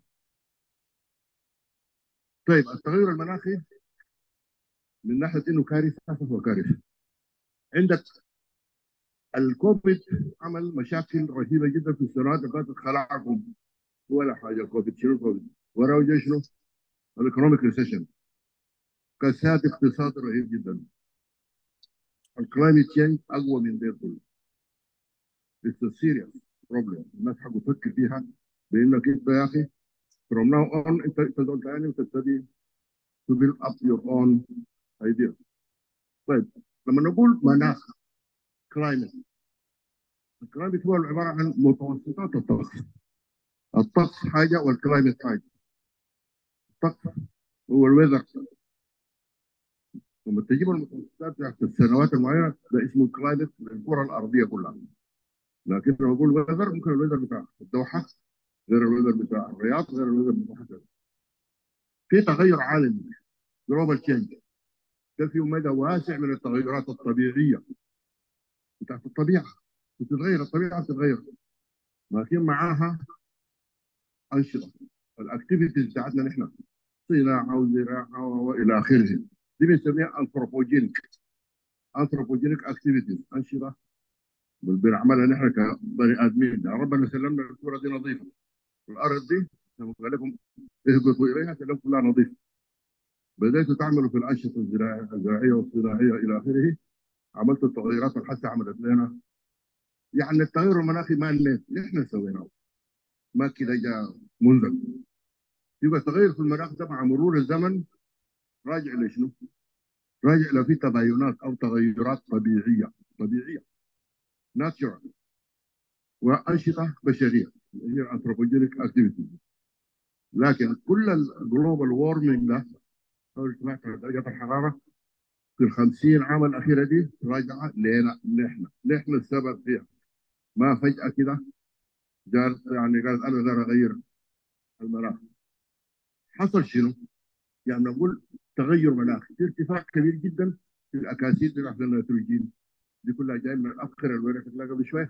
طيب التغير المناخي من ناحيه انه كارثه فهو كارثه. عندك الكوفيد عمل مشاكل رهيبه جدا في السنوات اللي فاتت خلعكم ولا حاجه الكوفيد شنو الكوفيد؟ وراه جاي شنو؟ الايكونوميك ريسيشن كساد اقتصادي رهيب جدا الكلايمت تشينج اقوى من ده كله It's a serious problem الناس حقوا تفكر فيها بانك انت يا اخي from now on انت انت زول ثاني وتبتدي to build up your own ideas طيب لما نقول مناخ كلايمت الكلايمت هو عباره عن متوسطات الطقس الطقس حاجه والكلايمت حاجه الطقس هو الويذر لما تجيب المتوسطات تحت السنوات المعينه ده اسمه كلايمت للكره الارضيه كلها لكن لما اقول ويذر ممكن الويذر بتاع الدوحه غير الويذر بتاع الرياض غير الويذر بتاع حسن في تغير عالمي جلوبال تشينج ده فيه مدى واسع من التغيرات الطبيعيه بتاعت الطبيعه بتتغير الطبيعه بتتغير لكن معاها انشطه الاكتيفيتيز بتاعتنا نحن صناعه وزراعه والى اخره دي بنسميها انثروبوجينيك انثروبوجينيك اكتيفيتيز انشطه بنعملها نحن كبني ادمين يعني ربنا سلمنا الكره دي نظيفه الارض دي لما قال لكم اهبطوا اليها تلاقوا كلها نظيفه بدأتوا تعملوا في الأنشطة الزراعية والصناعية إلى آخره عملتوا التغيرات الحاسة عملت لنا يعني التغير المناخي ما الناس نحن سويناه ما كده جاء منزل يبقى التغير في المناخ ده مع مرور الزمن راجع لشنو؟ راجع لو في تباينات او تغيرات طبيعيه طبيعيه ناتشورال وانشطه بشريه هي انثروبوجينيك اكتيفيتي لكن كل الجلوبال وورمنج ده او ارتفاع درجات الحراره في ال 50 عام الاخيره دي راجعه لنا نحن نحن السبب فيها ما فجاه كده قال يعني قال انا دار اغير المناخ حصل شنو؟ يعني نقول تغير مناخي في ارتفاع كبير جدا في الاكاسيد بتاعت النيتروجين دي كلها جايه من الابخره اللي وريتك قبل شويه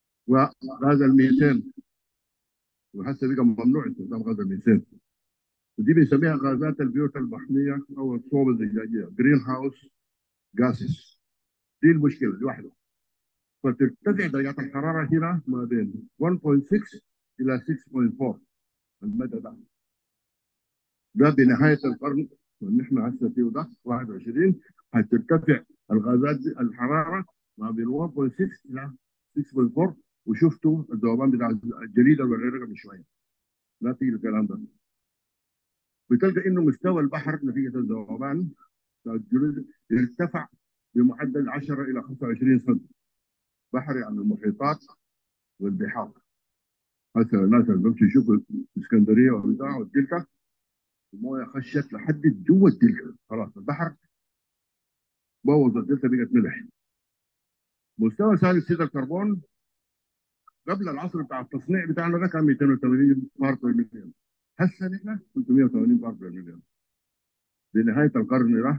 وغاز الميثان وهسه بقى ممنوع استخدام غاز الميثان ودي بنسميها غازات البيوت المحميه او الصوب الزجاجيه جرين هاوس جاسس دي المشكله لوحدها فترتفع درجات الحراره هنا ما بين 1.6 الى 6.4 المدى ده ده بنهايه القرن ونحن هسه فيه ده 21 هترتفع الغازات دي- الحراره ما بين 1.6 الى 6.4 وشفتوا الذوبان بتاع الجليد الورقه من شويه لا تيجي الكلام ده بتلقى انه مستوى البحر نتيجه الذوبان بتاع الجليد ارتفع بمعدل 10 الى 25 سم بحر يعني المحيطات والبحار هسه الناس اللي بيمشوا يشوفوا الاسكندريه وبتاع والدلتا المويه خشت لحد جوا الدلتا خلاص البحر بوظ الدلتا بقت ملح مستوى ثاني اكسيد الكربون قبل العصر بتاع التصنيع بتاعنا ده كان 280 بارت بير مليون هسه نحن 380 بارت بير مليون بنهايه القرن ده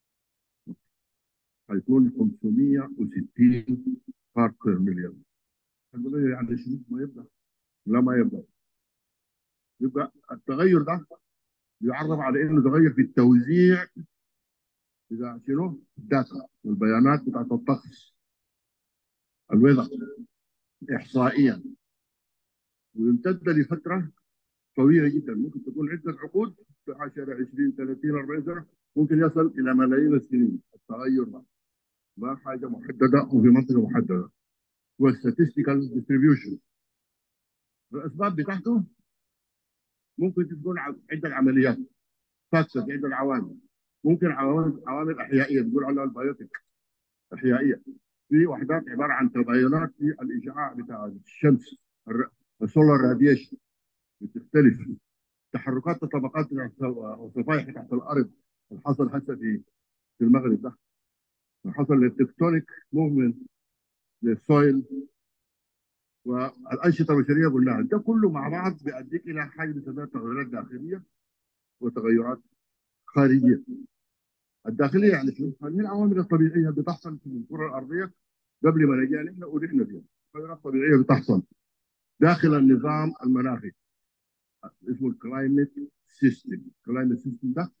حيكون 560 بارت بير مليون هنقول يعني شنو ما يبدا لا ما يبدا يبقى التغير ده يعرف على انه تغير في التوزيع بتاع شنو؟ الداتا والبيانات بتاعت الطقس الوضع احصائيا ويمتد لفتره طويله جدا ممكن تكون عده عقود 10 20 30 40 سنه ممكن يصل الى ملايين السنين التغير ده ما حاجه محدده وفي منطقه محدده هو statistical distribution الاسباب بتاعته ممكن تكون ع- عده عمليات فاكتور عده عوامل ممكن عوامل عوامل احيائيه بنقول عليها البيوتيك احيائيه في وحدات عباره عن تغيرات في الاشعاع بتاع الشمس الر- السولار راديشن بتختلف تحركات الطبقات بتاعت الصفائح تحت الارض اللي حصل هسه في في المغرب ده حصل للتكتونيك موفمنت للسويل والانشطه البشريه قلناها ده كله مع بعض بيؤديك الى حاجه بنسميها تغيرات داخليه وتغيرات خارجيه الداخليه يعني شنو؟ هذه العوامل الطبيعيه اللي بتحصل في الكره الارضيه قبل ما نجي نحن ونحن فيها تغيرات طبيعيه بتحصل داخل النظام المناخي اسمه الكلايمت سيستم الكلايمت سيستم ده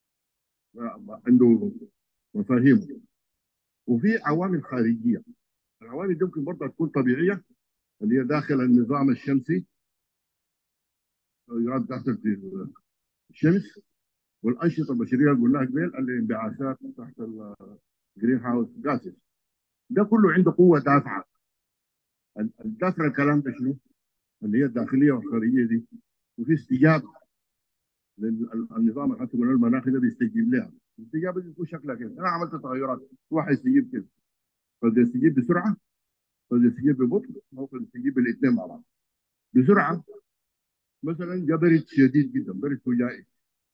عنده مفاهيم وفي عوامل خارجيه العوامل دي ممكن برضه تكون طبيعيه اللي هي داخل النظام الشمسي تغيرات داخل في الشمس والانشطه البشريه اللي قلناها قبل الانبعاثات تحت الجرين هاوس جاسز ده كله عنده قوه دافعه الدافع الكلام ده شنو؟ اللي هي الداخليه والخارجيه دي وفي استجابه للنظام اللي حتى المناخي ده بيستجيب لها الاستجابه دي تكون شكلها كده انا عملت تغيرات هو حيستجيب كده قد يستجيب بسرعه قد يستجيب ببطء او قد يستجيب بالاثنين مع بعض بسرعه مثلا جاء برد شديد جدا برد فجائي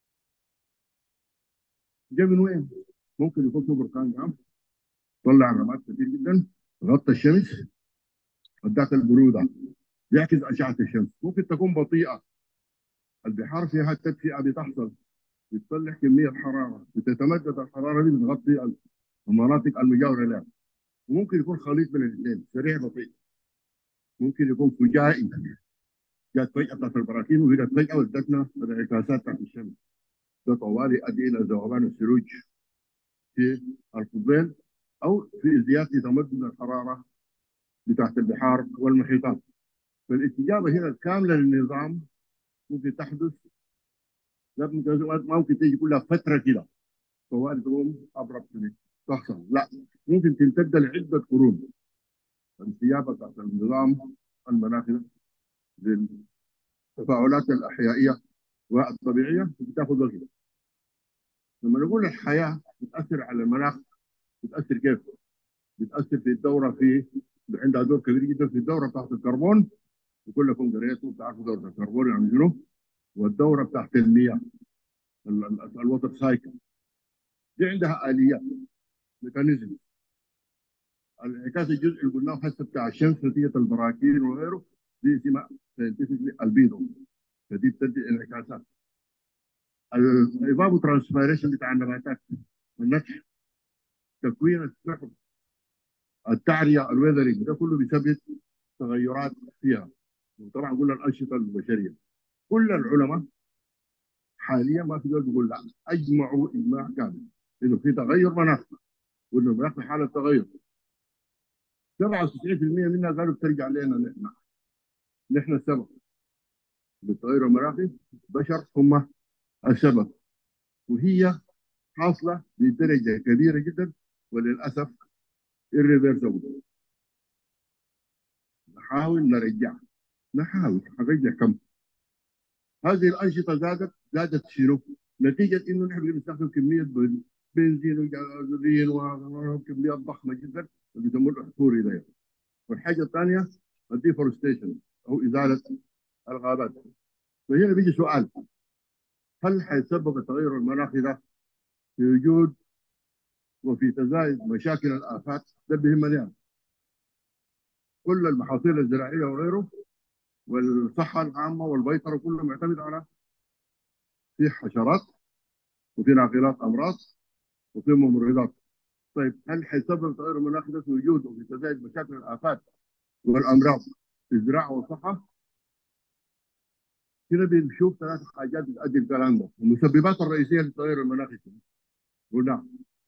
جاء من وين؟ ممكن يكون في بركان قام طلع رماد كثير جدا غطى الشمس اداك البروده يعكس اشعه الشمس ممكن تكون بطيئه البحار فيها تدفئه بتحصل بتطلع كميه حراره بتتمدد الحراره دي بتغطي المناطق المجاوره لها وممكن يكون خليط من الاثنين سريع بطيء ممكن يكون فجائي جات فجاه بتاعت البراكين وبقت فجاه ودتنا الانعكاسات تحت الشمس ده طوالي يؤدي الى ذوبان الثلوج في القطبين او في ازدياد تمدد الحراره بتاعت البحار والمحيطات فالاستجابه هنا الكامله للنظام ممكن تحدث لا ممكن ممكن تيجي كلها فتره كده طوال تقوم ابرد تحصل لا ممكن تمتد لعده قرون الاستجابه بتاعت النظام المناخي ده للتفاعلات الاحيائيه والطبيعيه بتاخذ وقت لما نقول الحياه بتاثر على المناخ بتاثر كيف؟ بتاثر في الدوره في عندها دور كبير جدا في الدوره بتاعت الكربون وكلكم قريتوا بتعرفوا دوره الكربون يعني شنو؟ والدوره بتاعت المياه الوتر سايكل دي عندها اليات ميكانيزم الانعكاس الجزء اللي قلناه هسه بتاع الشمس نتيجه البراكين وغيره دي اسمها ساينتفكلي البيدو فدي بتدي انعكاسات الايفابو ترانسبيريشن بتاع النباتات النتح تكوين السحب التعريه الويذرنج ده كله بيسبب تغيرات فيها وطبعا قلنا الانشطه البشريه كل العلماء حاليا ما في دول بيقول لا اجمعوا اجماع كامل انه في تغير مناخ وانه المناخ في حاله تغير 97% منها قالوا بترجع لنا نحن نحن السبب بالتغير المناخي بشر هم السبب وهي حاصله بدرجه كبيره جدا وللاسف irreversible نحاول نرجع نحاول نرجع كم هذه الانشطه زادت زادت شنو؟ نتيجه انه نحن بنستخدم كميه بنزين وجازولين وكميات ضخمه جدا اللي بيسموه الاحفوري ده والحاجه الثانيه الديفورستيشن او ازاله الغابات فهنا بيجي سؤال هل حيسبب التغير المناخي ده في وجود وفي تزايد مشاكل الافات ده بيهمني يعني. كل المحاصيل الزراعيه وغيره والصحه العامه والبيطره كله معتمد على في حشرات وفي ناقلات امراض وفي ممرضات طيب هل حيسبب التغير المناخي ده في وجود وفي تزايد مشاكل الافات والامراض في الزراعه والصحه؟ هنا بنشوف ثلاث حاجات بتؤدي الكلام ده المسببات الرئيسيه للتغير المناخي قلنا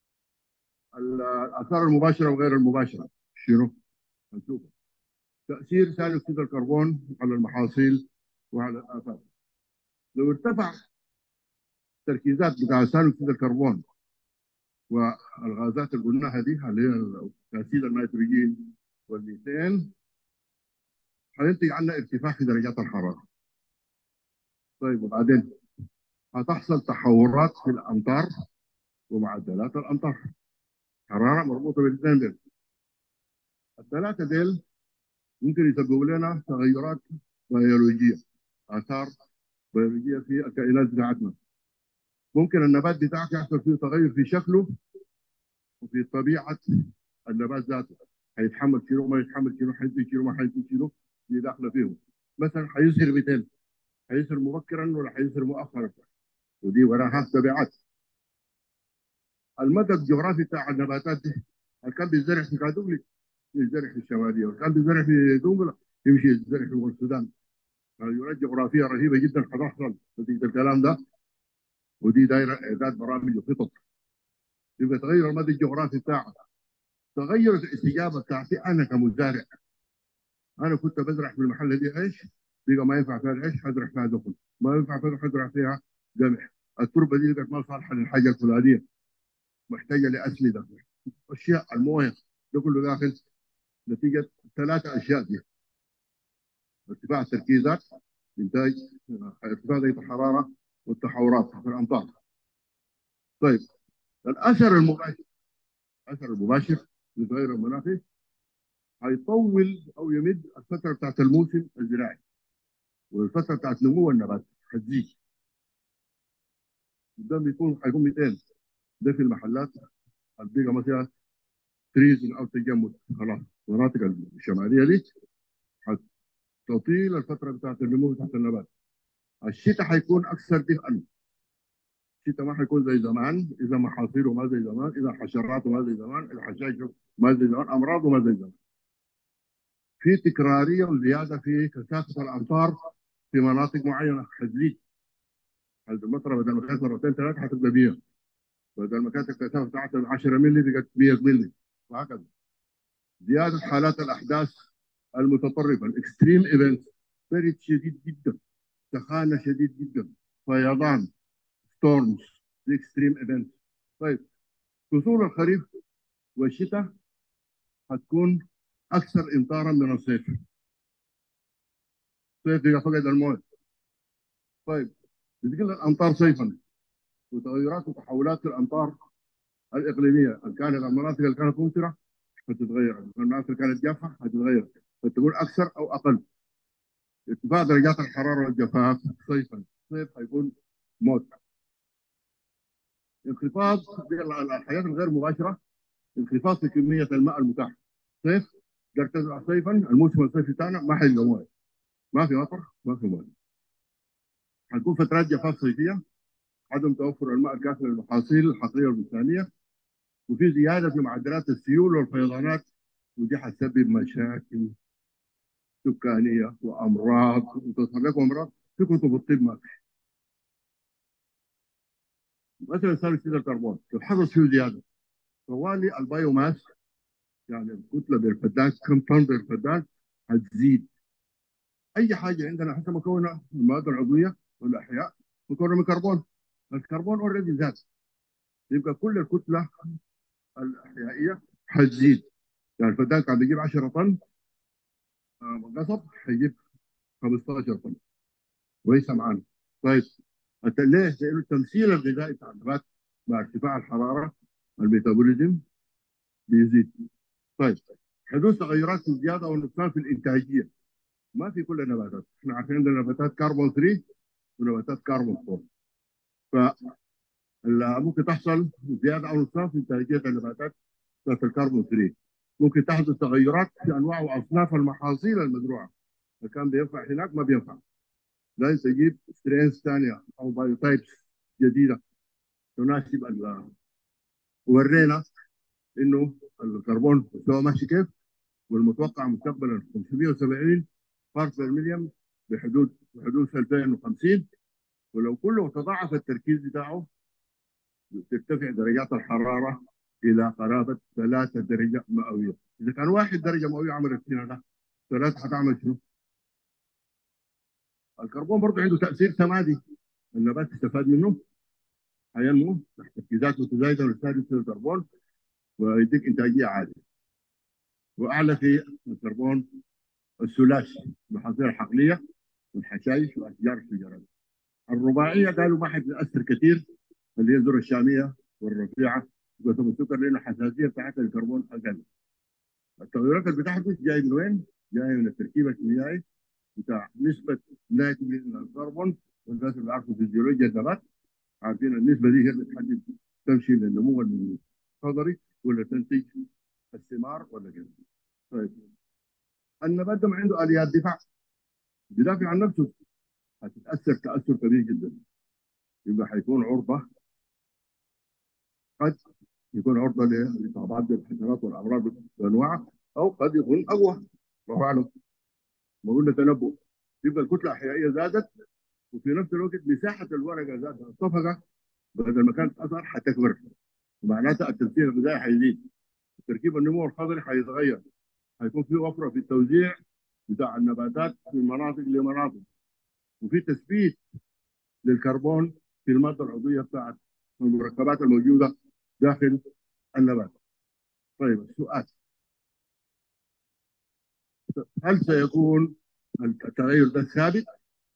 الاثار المباشره وغير المباشره شنو؟ هنشوفها تاثير ثاني اكسيد الكربون على المحاصيل وعلى الافات لو ارتفع التركيزات بتاع ثاني اكسيد الكربون والغازات اللي قلناها دي اللي هي تاثير النيتروجين والميثان هينتج عنا ارتفاع في درجات الحراره طيب وبعدين هتحصل تحورات في الامطار ومعدلات الامطار حراره مربوطه بالاثنين دول الثلاثه دول ممكن يسببوا لنا تغيرات بيولوجيه اثار بيولوجيه في الكائنات بتاعتنا ممكن النبات بتاعك يحصل فيه تغير في شكله وفي طبيعه النبات ذاته هيتحمل شنو ما يتحمل شنو حينتج شنو ما حينتج شنو دي داخله فيهم مثلا حيظهر مثال حيظهر مبكرا ولا حيظهر مؤخرا ودي وراها تبعات المدى الجغرافي بتاع النباتات دي اللي كان بيزرع في كادوغلي يزرع في الشماليه واللي كان بيزرع في دونغلا يمشي يزرع في السودان تغيرات جغرافيه رهيبه جدا حتحصل نتيجه الكلام ده ودي دايره اعداد برامج وخطط يبقى تغير المدى الجغرافي بتاعك تغيرت الاستجابه بتاعتي انا كمزارع انا كنت بزرع في المحل دي عيش بقى ما ينفع فيها العيش حزرع فيها دخل ما ينفع فيها حزرع فيها قمح التربه دي بقت ما صالحه للحاجه الفلانيه محتاجه لاسمده اشياء المويه ده كله داخل نتيجه ثلاثه اشياء دي ارتفاع التركيزات انتاج ارتفاع درجه الحراره والتحورات في الامطار طيب الاثر المباشر الاثر المباشر للتغير المناخي هيطول او يمد الفتره بتاعت الموسم الزراعي والفتره بتاعت نمو النبات هتزيد ده بيكون هيكون 200 ده في المحلات البيئه ما فيها فريزنج او تجمد خلاص المناطق الشماليه دي هتطيل الفتره بتاعت النمو بتاعت النبات الشتاء حيكون اكثر دفئا الشتاء ما حيكون زي زمان اذا محاصيله ما زي زمان اذا حشراته ما زي زمان اذا حشائشه ما زي زمان امراضه ما زي زمان في تكراريه وزياده في كثافه الامطار في مناطق معينه حتزيد المطره بدل ما كانت مرتين ثلاثه حتبقى 100 بدل ما كانت الكثافه بتاعتها 10 مللي بقت 100 مللي وهكذا زياده حالات الاحداث المتطرفه الاكستريم ايفنت برد شديد جدا سخانه شديد جدا فيضان ستورمز اكستريم ايفنت طيب فصول الخريف والشتاء هتكون اكثر امطارا من الصيف الصيف يبقى فقد المويه طيب بتقل الامطار صيفا وتغيرات وتحولات في الامطار الاقليميه ان كانت المناطق اللي كانت ممطره هتتغير المناطق اللي كانت جافه هتتغير فتكون اكثر او اقل ارتفاع درجات الحراره والجفاف صيفا الصيف هيكون موت انخفاض الحياه الغير مباشره انخفاض في كميه الماء المتاح صيف ترتفع صيفا الموسم الصيفي بتاعنا ما حيلقى مويه ما في مطر ما في مويه حتكون فترات جفاف صيفيه عدم توفر الماء الكافي للمحاصيل الحقليه والبستانيه وفي زياده في معدلات السيول والفيضانات ودي حتسبب مشاكل سكانيه وامراض وتصل لكم امراض في كتب الطب ما في مثلا ثاني اكسيد الكربون لو حصل فيه زياده طوالي البايوماس يعني الكتله بالفدان كم طن بالفدان هتزيد اي حاجه عندنا حتى مكونه من المواد العضويه والاحياء مكونه من كربون الكربون اوريدي زاد يبقى كل الكتله الاحيائيه حتزيد يعني الفدان كان بيجيب 10 طن آه، قصب حيجيب 15 طن كويسه معانا طيب أنت ليه؟ لانه التمثيل الغذائي بتاع النبات مع ارتفاع الحراره الميتابوليزم بيزيد طيب حدوث تغيرات في الزياده او النقصان في الانتاجيه ما في كل النباتات احنا عارفين عندنا نباتات كربون 3 ونباتات كربون 4 ف ممكن تحصل زياده او نقصان في انتاجيه النباتات ذات الكربون 3 ممكن تحدث تغيرات في انواع واصناف المحاصيل المزروعه فكان بينفع هناك ما بينفع لازم تجيب سترينز ثانيه او بايوتايبس جديده تناسب ال ورينا انه الكربون مستوى ماشي كيف والمتوقع مستقبلا 570 بارت بالمليون بحدود بحدود 2050 ولو كله تضاعف التركيز بتاعه ترتفع درجات الحراره الى قرابه 3 درجه مئويه، اذا كان 1 درجه مئويه عملت هنا ده ثلاثه حتعمل شنو؟ الكربون برضه عنده تاثير سمادي النبات يستفاد منه هينمو تحت تركيزات متزايده ويستهدف الكربون ويديك انتاجيه عاليه واعلى في الكربون الثلاثي المحاصيل الحقليه والحشائش واشجار الشجرات الرباعيه قالوا ما حتتاثر كثير اللي هي الذره الشاميه والرفيعه وقسم السكر لانه الحساسيه بتاعتها الكربون اقل التغيرات اللي بتحدث جاي من وين؟ جاي من التركيب الكيميائي بتاع نسبه ناتج الكربون والناس اللي عارفوا فيزيولوجيا النبات عارفين النسبه دي هي اللي بتحدد تمشي للنمو الخضري ولا تنتج الثمار ولا كده طيب النبات ده ما عنده اليات دفاع بيدافع عن نفسه هتتاثر تاثر كبير جدا يبقى حيكون عرضه قد يكون عرضه لاصابات بالحشرات والامراض وانواعها او قد يكون اقوى الله اعلم بقول له تنبؤ يبقى الكتله الاحيائيه زادت وفي نفس الوقت مساحه الورقه زادت الصفقه بدل ما كانت اصغر حتكبر معناتها التمثيل الغذائي حيزيد تركيب النمو الخضري حيتغير حيكون في وفره في التوزيع بتاع النباتات من مناطق لمناطق وفي تثبيت للكربون في الماده العضويه بتاعت المركبات الموجوده داخل النبات. طيب السؤال هل سيكون التغير ده ثابت؟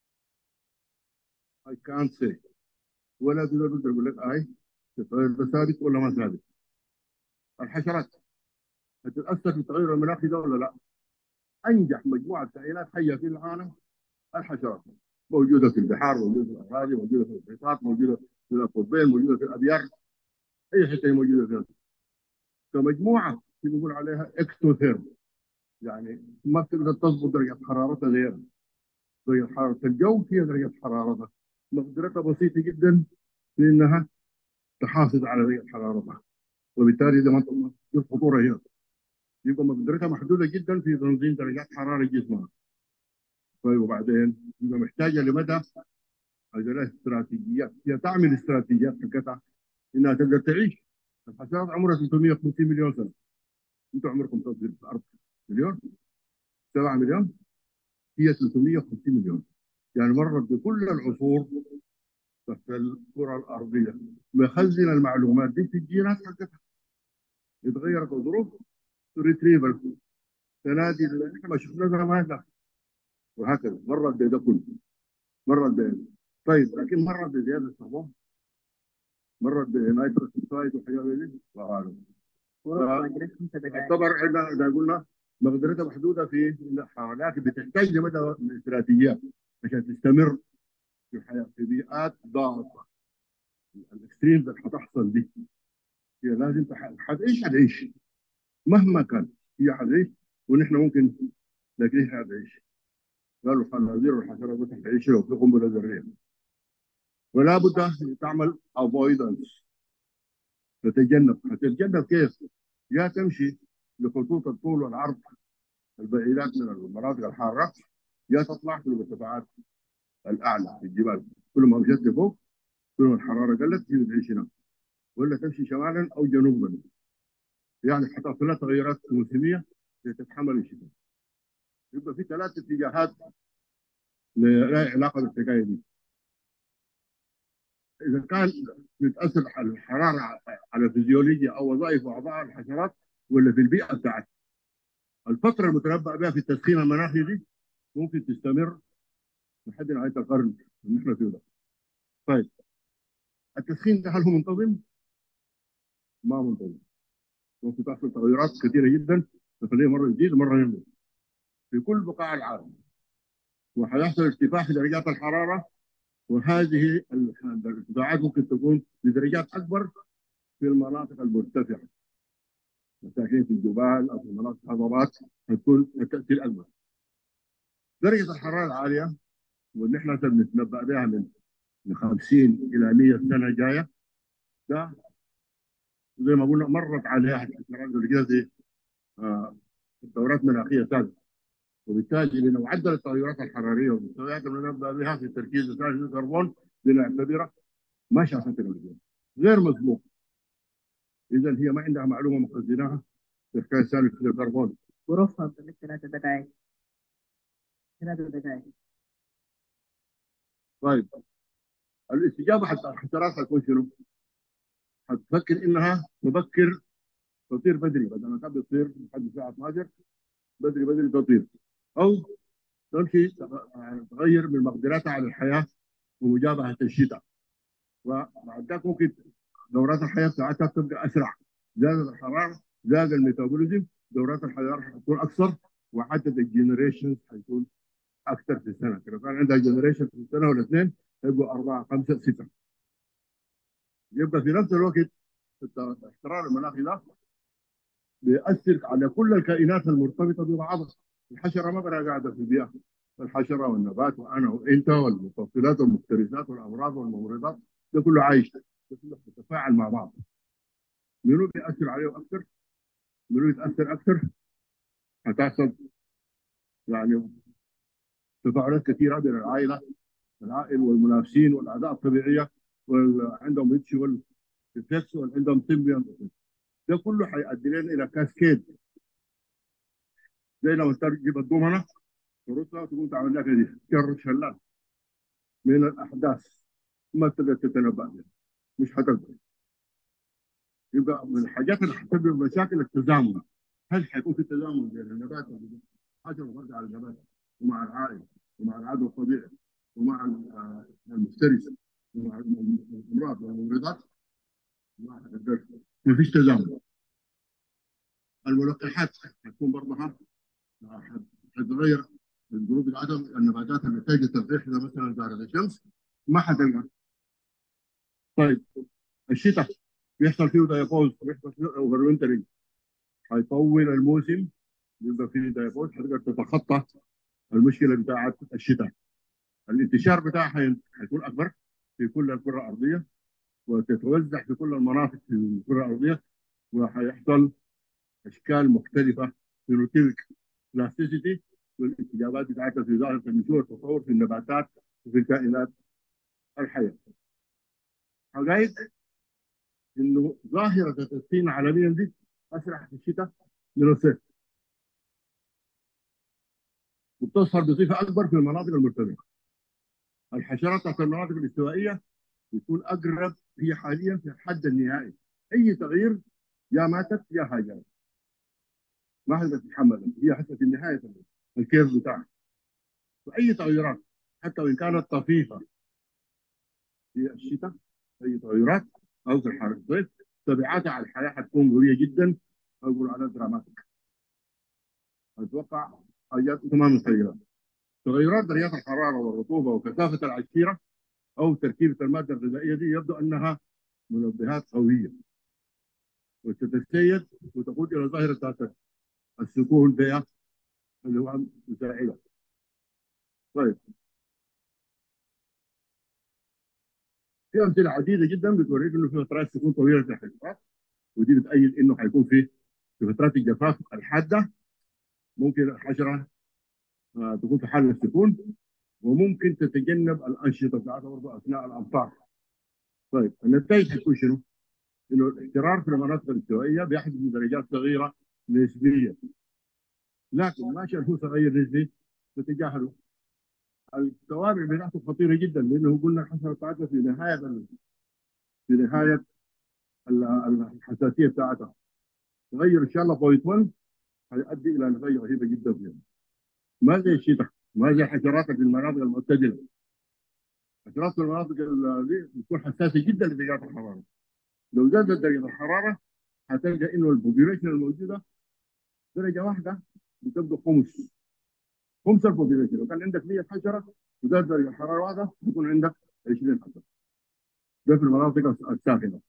I can't say ولا تقدر تقول لك اي التغير ده ثابت ولا ما ثابت؟ الحشرات هتتاثر بالتغير المناخي ده ولا لا؟ انجح مجموعه كائنات حيه في العالم الحشرات موجوده في البحار موجوده في الاراضي موجوده في المحيطات موجوده في القطبين موجوده في الابيار اي حته موجوده فيها كمجموعه بنقول عليها اكتوثيرم يعني ما بتقدر تضبط درجه حرارتها غير درجه حراره الجو هي درجه حرارتها مقدرتها بسيطه جدا في انها تحافظ على درجه حرارتها وبالتالي ده ما الخطوره هنا يبقى مقدرتها محدوده جدا في تنظيم درجات حراره جسمها طيب وبعدين يبقى محتاجه لمدى هذه استراتيجيات هي تعمل استراتيجيات حقتها انها تقدر تعيش الحشرات عمرها 350 مليون سنه انتم عمركم تصل في الارض مليون 7 مليون هي 350 مليون يعني مرت بكل العصور تحت الكره الارضيه مخزن المعلومات دي في الجينات حقتها اتغيرت الظروف ريتريفل تنادي اللي احنا ما شفناها ما وهكذا مرت بده كله مرت بده طيب لكن مرت بزياده الكربون مرت بنيتروس اوكسايد وحاجات زي دي الله اعلم يعتبر احنا زي قلنا مقدرتها محدوده في الحراره لكن بتحتاج لمدى من الاستراتيجيات عشان تستمر في الحياه في بيئات ضاغطه الاكستريمز اللي حتحصل دي هي لازم حتعيش حتعيش مهما كان هي حتعيش ونحن ممكن لكن هي حتعيش قالوا الخنازير والحشرات بس حتعيش لو في قنبله ذريه ولا بد تعمل افويدنس تتجنب هتتجنب كيف؟ يا تمشي لخطوط الطول والعرض البعيدات من المناطق الحاره يا تطلع في الارتفاعات الاعلى في الجبال كل ما مشيت لفوق كل ما الحراره قلت تيجي تعيش هنا ولا تمشي شمالا او جنوبا يعني حتى ثلاث تغيرات موسميه لتتحمل الشتاء يبقى في ثلاث اتجاهات لها علاقه بالحكايه دي اذا كان بتاثر على الحراره على الفيزيولوجيا او وظائف واعضاء الحشرات ولا في البيئه بتاعتها الفتره المتنبأ بها في التسخين المناخي دي ممكن تستمر لحد نهايه القرن اللي احنا فيه ده. طيب التسخين ده هل هو منتظم؟ ما منتظم. ممكن تحصل تغيرات كثيره جدا تخليه مره يزيد ومره ينزل. في كل بقاع العالم. وحيحصل ارتفاع في درجات الحراره وهذه الارتفاعات ممكن تكون بدرجات اكبر في المناطق المرتفعه. مساكن في الجبال او في مناطق الهضبات تكون التاثير اكبر. درجه الحراره العاليه واللي احنا بنتنبأ بها من من 50 الى 100 سنه جايه ده زي ما قلنا مرت عليها الحشرات قبل كده زي آه، دورات مناخيه ثابته وبالتالي لانه معدل التغيرات الحراريه والمستويات اللي نبدا بها في تركيز ثاني الكربون بنعتبرها ما شافت غير مسبوق اذا هي ما عندها معلومه مخزناها في حكايه ثاني الكربون غرفها ثلاث دقائق ثلاث دقائق طيب الاستجابه حتى الحشرات حتكون شنو؟ حتفكر انها تبكر تطير بدري بدل ما كانت بتطير لحد الساعه 12 بدري بدري تطير او تمشي تغير من مقدراتها على الحياه ومجابهه الشتاء وبعد ذلك ممكن دورات الحياه بتاعتها تبقى اسرع زادت الحراره زاد الميتابوليزم دورات الحياه حتكون اكثر وعدد الجنريشنز حيكون اكثر في السنه كده كان عندها جنريشن في السنه ولا اثنين يبقوا اربعه خمسه سته يبقى في نفس الوقت الاحترار المناخي ده بيأثر على كل الكائنات المرتبطه ببعضها الحشره ما بقى قاعده في البيئه الحشره والنبات وانا وانت والمفصلات والمفترسات والامراض والممرضات ده كله عايش ده كله بيتفاعل مع بعض منو بيأثر عليه اكثر؟ منو يتأثر اكثر؟ هتحصل يعني تفاعلات كثيره بين العائله العائل والمنافسين والاعداء الطبيعيه وعندهم ريتشوال ريفلكس وعندهم سيمبيون ده كله حيؤدي لنا الى كاسكيد زي لو انت تجيب الضمنه ترصها تقوم تعمل لك دي كر شلال من الاحداث ما تقدر تتنبأ بها مش حتقدر يبقى من الحاجات اللي حتسبب مشاكل التزامن هل حيكون في تزامن بين النبات حاجه فرد على النبات ومع العائل ومع العدو الطبيعي ومع المفترسه ومع الامراض والممرضات ما فيش تزامن الملقحات حتكون برضها حتتغير الجروب بتاعتهم النباتات اللي تجد تلقيح اذا مثلا زارت الشمس ما حتلقى طيب الشتاء بيحصل فيه دايفوز بيحصل فيه اوفر وينترنج هيطول الموسم يبقى فيه دايفوز حتقدر تتخطى المشكله بتاعت الشتاء الانتشار بتاعها حيكون اكبر في كل الكره الارضيه وتتوزع في كل المناطق في الكره الارضيه وحيحصل اشكال مختلفه فينوتيبك بلاستيسيتي والاستجابات بتاعتها في ظاهره النشوء والتطور في النباتات وفي الكائنات الحيه. حقائق انه ظاهره التسخين عالميا دي اسرع في الشتاء من الصيف. وبتظهر بصفه اكبر في المناطق المرتفعه. الحشرات تحت المناطق الاستوائيه بتكون اقرب هي حاليا في الحد النهائي. اي تغيير يا ماتت يا هاجرت. ما حدا تتحمل هي حتى في نهايه الكيرف بتاعها. فاي تغيرات حتى وان كانت طفيفه في الشتاء اي تغيرات او في الحر الصيف تبعاتها على الحياه حتكون قويه جدا اقول على دراماتيك. اتوقع حاجات ما متخيله. تغيرات درجات الحراره والرطوبه وكثافه العشيره او تركيبه الماده الغذائيه دي يبدو انها منبهات قويه وتتسيد وتقود الى ظاهره ذات السكون بها اللي هو مساعده. طيب في امثله عديده جدا بتوريك انه في فترات تكون طويله الحجرات ودي بتأيد انه حيكون في في فترات الجفاف الحاده ممكن الحشره آه تكون في حاله السكون وممكن تتجنب الانشطه بتاعتها برضه اثناء الامطار طيب النتائج حتكون شنو؟ انه الاحترار في المناطق الاستوائيه بيحدث بدرجات صغيره نسبيا لكن ما عشان هو صغير نسبي تتجاهله التوابع بتاعته خطيره جدا لانه قلنا الحشره بتاعتها في نهايه ال- في نهايه ال- ال- الحساسيه بتاعتها تغير ان شاء الله بوينت 1 هيؤدي الى نتائج رهيبه جدا فيها ما زي الشتاء ما زي الحشرات في المناطق المعتدله الحشرات في المناطق ال- دي بتكون حساسه جدا لدرجات الحراره لو زادت درجه الحراره هتلقى انه البوبيوليشن الموجوده درجه واحده بتبقى خمس خمس البوبيوليشن لو كان عندك 100 حشره وزاد درجه الحراره واحده يكون عندك 20 حشره ده في المناطق الساخنه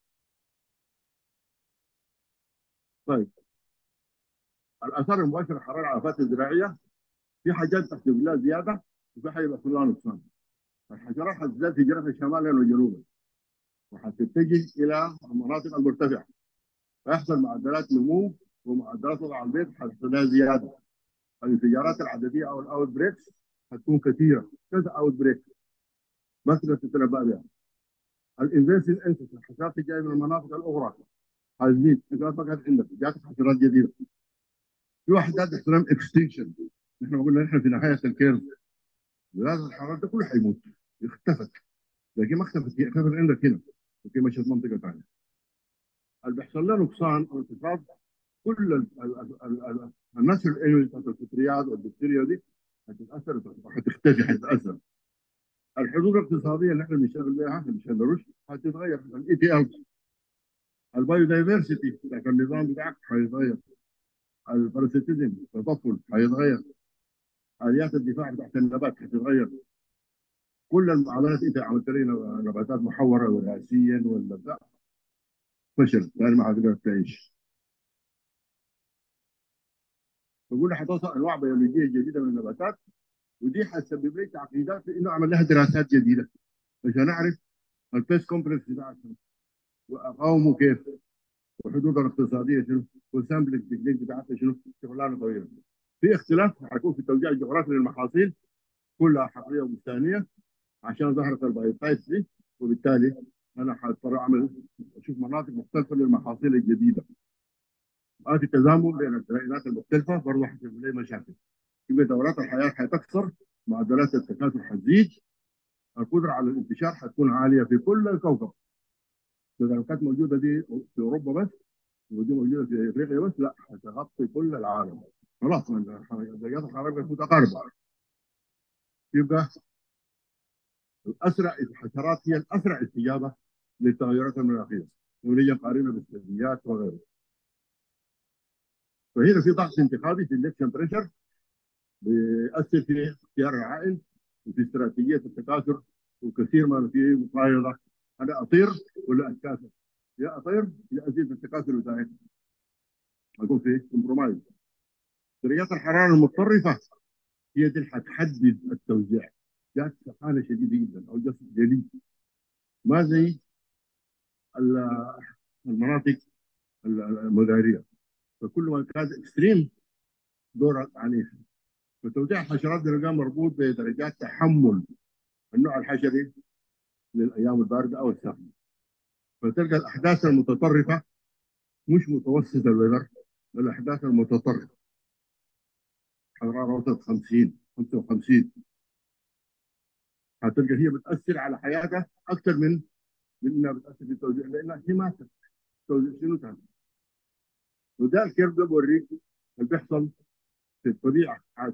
طيب الاثار المباشره للحراره على الافات الزراعيه في حاجات تحسب لها زياده وفي حاجه بيحصل لها نقصان الحشرات حتزداد هجرتها شمالا وجنوبا وحتتجه الى المناطق المرتفعه فيحصل معدلات نمو ومعدلات وضع البيض حتحصل لها زياده الانفجارات العدديه او الاوت بريكس حتكون كثيره كذا اوت بريك ما تقدر تتنبأ بها الانفيسيف انسس الحشرات اللي جايه من المناطق الاخرى هتزيد انت ما فقط عندك جاتك حشرات جديده في وحدات احترام اكستنشن نحن قلنا نحن في نهايه الكيرف درجه الحراره ده كله حيموت اختفت لكن ما اختفت هي اختفت عندك هنا وفي مشهد منطقه ثانيه اللي بيحصل له نقصان او انخفاض كل النشر الانوي بتاعت الفطريات والبكتيريا دي هتتاثر هتختفي هتتاثر الحدود الاقتصاديه اللي احنا بنشتغل بها في مشان الرشد هتتغير الاي تي ال البايو دايفرسيتي بتاعت النظام بتاعك هيتغير الباراسيتيزم التطفل هيتغير اليات الدفاع بتاعت النبات هتتغير كل المعادلات انت عملت لي نباتات محوره وراثيا ولا بتاع فشل يعني ما هتقدر تعيش بقول حتوصل انواع بيولوجيه جديده من النباتات ودي حتسبب لي تعقيدات في انه اعمل لها دراسات جديده عشان اعرف البيس كومبلكس بتاعتها واقاومه كيف وحدودها الاقتصاديه شنو والسامبل تكنيك بتاعتها شنو شغلانه طويله في اختلاف حيكون في التوزيع الجغرافي للمحاصيل كلها حقليه وبستانيه عشان ظهرت البايوتايبس دي وبالتالي انا حاضطر اعمل اشوف مناطق مختلفه للمحاصيل الجديده هذا التزامن بين الكائنات المختلفه برضه حيسبب لي مشاكل يبقى دورات الحياه حتكثر معدلات التكاثر حتزيد القدره على الانتشار حتكون عاليه في كل الكوكب اذا لو كانت موجوده دي في اوروبا بس ودي موجوده في افريقيا بس لا حتغطي كل العالم خلاص من درجات الحراره متقاربه يبقى الاسرع الحشرات هي الاسرع استجابه للتغيرات المناخيه ونيجي نقارنها بالثدييات وغيره فهنا في ضغط انتخابي في الالكشن بريشر بيأثر في اختيار العائل وفي استراتيجيه التكاثر وكثير ما في مقايضه انا اطير ولا اتكاثر يا اطير يا ازيد التكاثر بتاعي اكون في كومبرومايز درجات الحراره المتطرفه هي دي اللي حتحدد التوزيع جات سخانه شديده جدا او جات جليد ما زي المناطق المداريه فكل ما كان اكستريم دورة عنيفه فتوزيع الحشرات ده مربوط بدرجات تحمل النوع الحشري للايام البارده او الساخنه فتلقى الاحداث المتطرفه مش متوسط الوزر الاحداث المتطرفه حراره وصلت 50 55 هتلقى هي بتاثر على حياتها اكثر من من انها بتاثر في التوزيع لانها هي ماتت توزيع شنو كان وده الكيرف ده بوريك اللي بيحصل في الطبيعه عادي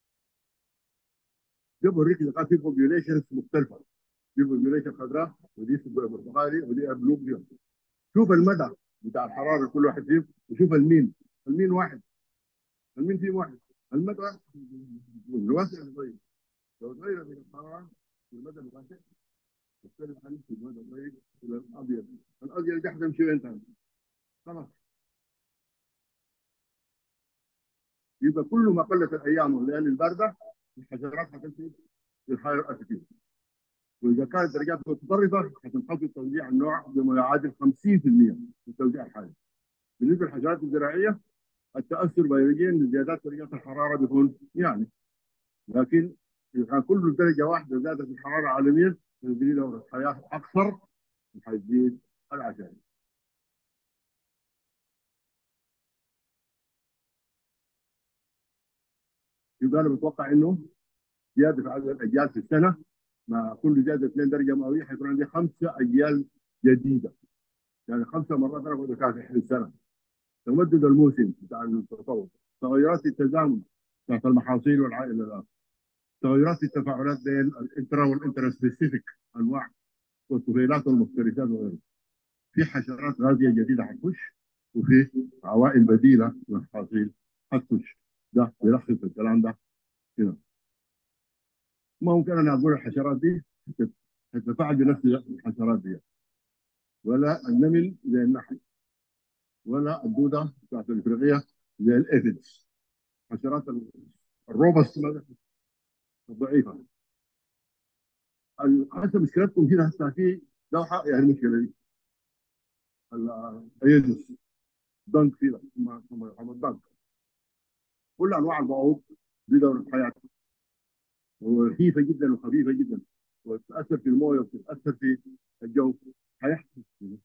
ده بوريك اذا كان في بوبيوليشنز مختلفه في بوبيوليشن خضراء ودي برتقالي ودي بلو شوف المدى بتاع الحراره كل واحد فيهم وشوف المين المين واحد المين فيهم واحد المدى الواسع صغير لو تغير من الحراره في المدى الواسع تختلف عن في المدى الضيق الى الابيض الابيض ده حتمشي وين ثاني خلاص يبقى كل ما قلت الايام والليالي البارده الحشرات حتمشي في الهاير اتيتيود واذا كانت درجات متطرفه حتنخفض توزيع النوع بما يعادل 50% من التوزيع الحالي. بالنسبه للحشرات الزراعيه التاثر بيولوجيا لزيادات درجات الحراره بيكون يعني لكن اذا كان كل درجه واحده زادت الحراره عالميا تجري دوره حياه اكثر وحيزيد العشائر يبقى انا متوقع انه زياده في عدد الاجيال في السنه مع كل زياده 2 درجه مئويه حيكون عندي خمسه اجيال جديده يعني خمسه مرات انا كنت كافح في السنه تمدد الموسم بتاع التطور تغيرات التزامن بتاعت المحاصيل والعائله تغيرات التفاعلات بين الانترا والانترا سبيسيفيك انواع والطفيلات والمفترسات وغيره في حشرات غازيه جديده حتخش وفي عوائل بديله من المحاصيل حتخش ده بيلخص الكلام ده كده ما ممكن انا اقول الحشرات دي تتفاعل بنفس الحشرات دي ولا النمل زي النحل ولا الدوده بتاعت الافريقيه زي الافيدز حشرات الروبست الضعيفه هسه مشكلتكم هنا هسه في لوحه يعني المشكله دي الايدس دنك فيلا محمد دنك كل انواع البعوض دي دوره حياه ورخيفه جدا وخفيفه جدا وتتاثر في المويه وتتاثر في الجو هيحصل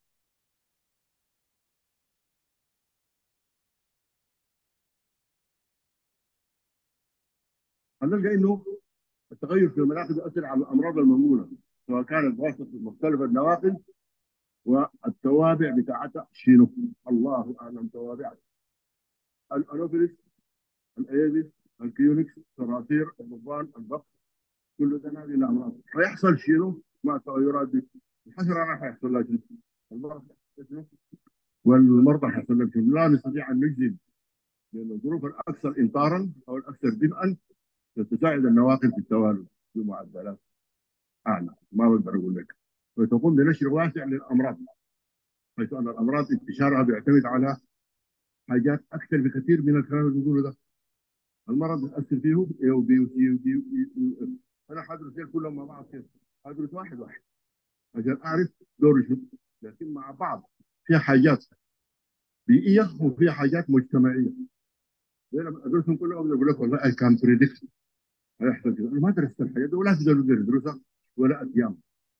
هنلقى انه التغير في المناخ يؤثر على الامراض المنقوله سواء كانت بواسطه مختلفه النواقل والتوابع بتاعتها شنو؟ الله اعلم توابعها الانوفيلس الايدس الكيونكس الصراصير الضبان البق كل ده هذه الامراض فيحصل شنو مع التغيرات دي الحشره راح يحصل لها شنو؟ المرض شنو؟ والمرضى حيحصل لهم شنو؟ لا نستطيع ان نجزم لان الظروف الاكثر انطارا او الاكثر دمئا تساعد النواقل في التوالد بمعدلات اعلى ما بقدر اقول لك وتقوم بنشر واسع للامراض حيث ان الامراض انتشارها بيعتمد على حاجات اكثر بكثير من الكلام اللي بيقوله ده المرض بتاثر فيه اي وبي وسي ودي وإي انا حدرس كلهم مع بعض كيف حدرس واحد واحد عشان اعرف دور شو لكن مع بعض في حاجات بيئيه وفي حاجات مجتمعيه لما ادرسهم كلهم اقول لك والله اي كان بريدكت هيحصل كده انا ما درست الحاجات دي ولا تقدر تدرسها ولا ايام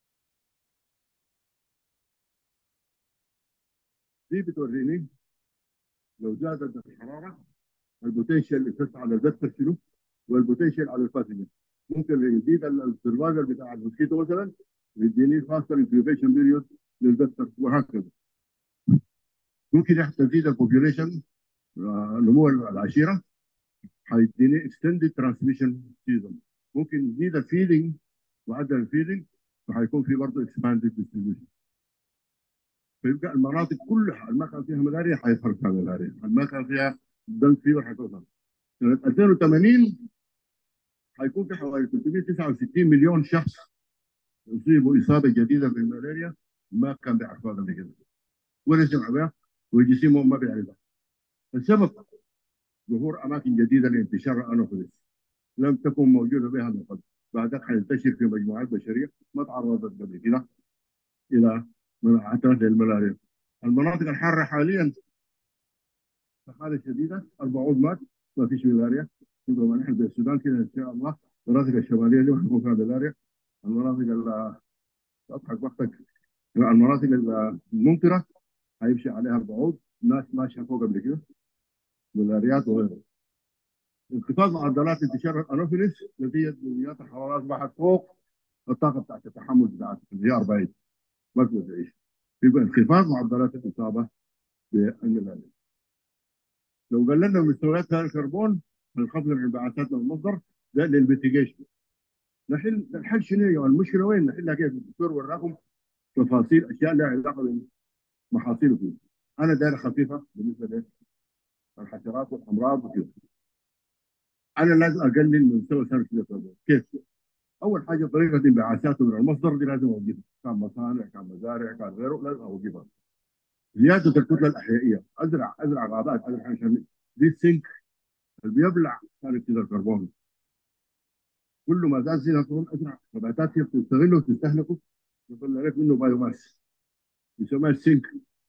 دي بتوريني لو زادت الحراره البوتنشال افكت على الفيكتور شنو والبوتنشال على الباثوجين ممكن يزيد السرفايفل بتاع الموسكيتو مثلا يديني فاستر انكيوبيشن بيريود للفيكتور وهكذا ممكن يحصل تزيد البوبيوليشن نمو العشيره هيديني اكستندد ترانسميشن سيزون ممكن يزيد الفيدنج معدل الفيدنج فهيكون في برضه اكسباندد ديستريبيوشن فيبقى المناطق كلها ما كان فيها ملاريا هيظهر فيها ملاريا ما كان فيها دم فيبر هتظهر سنه 2080 هيكون في حوالي 369 مليون شخص يصيبوا اصابه جديده بالملاريا ما كان بيعرفوها قبل كده ولا سمع بها وجسمهم ما بيعرفها السبب ظهور اماكن جديده لانتشار الانوفيلس لم تكن موجوده بها من قبل بعدك حينتشر في مجموعات بشريه ما تعرضت قبل كده الى مناعه للملاريا المناطق الحاره حاليا في حاله شديده البعوض مات ما فيش ملاريا يبقى ما نحن السودان كده ان شاء الله المناطق الشماليه دي حيكون فيها ملاريا المناطق اللي اضحك وقتك المناطق الممطره هيمشي عليها البعوض ناس ماشيه فوق قبل كده ملاريات وغيره انخفاض معدلات انتشار الانوفيلس نتيجه درجات الحراره اصبحت فوق الطاقه بتاعت التحمل بتاعتها اللي هي 40 ما تقدر تعيش يبقى انخفاض معدلات الاصابه بالملاريا لو قللنا مستويات الكربون هنخفض انبعاثات من المصدر ده للميتيجيشن نحل الحل شنو يعني المشكله وين نحلها كيف الدكتور وراكم تفاصيل اشياء لها علاقه بالمحاصيل وكذا انا دايره خفيفه بالنسبه للحشرات والامراض وكذا انا لازم اقلل من مستوى ثاني الكربون كيف؟ اول حاجه طريقه انبعاثاته من المصدر دي لازم اوقفها كان مصانع كان مزارع كان غيره لازم اوقفها زياده الكتله الاحيائيه ازرع ازرع غابات ازرع عشان دي السنك اللي بيبلع ثاني اكسيد الكربون كل ما زاد زيادة الكربون ازرع نباتات هي بتستغله وتستهلكه يطلع لك منه بايو ماس يسمى السنك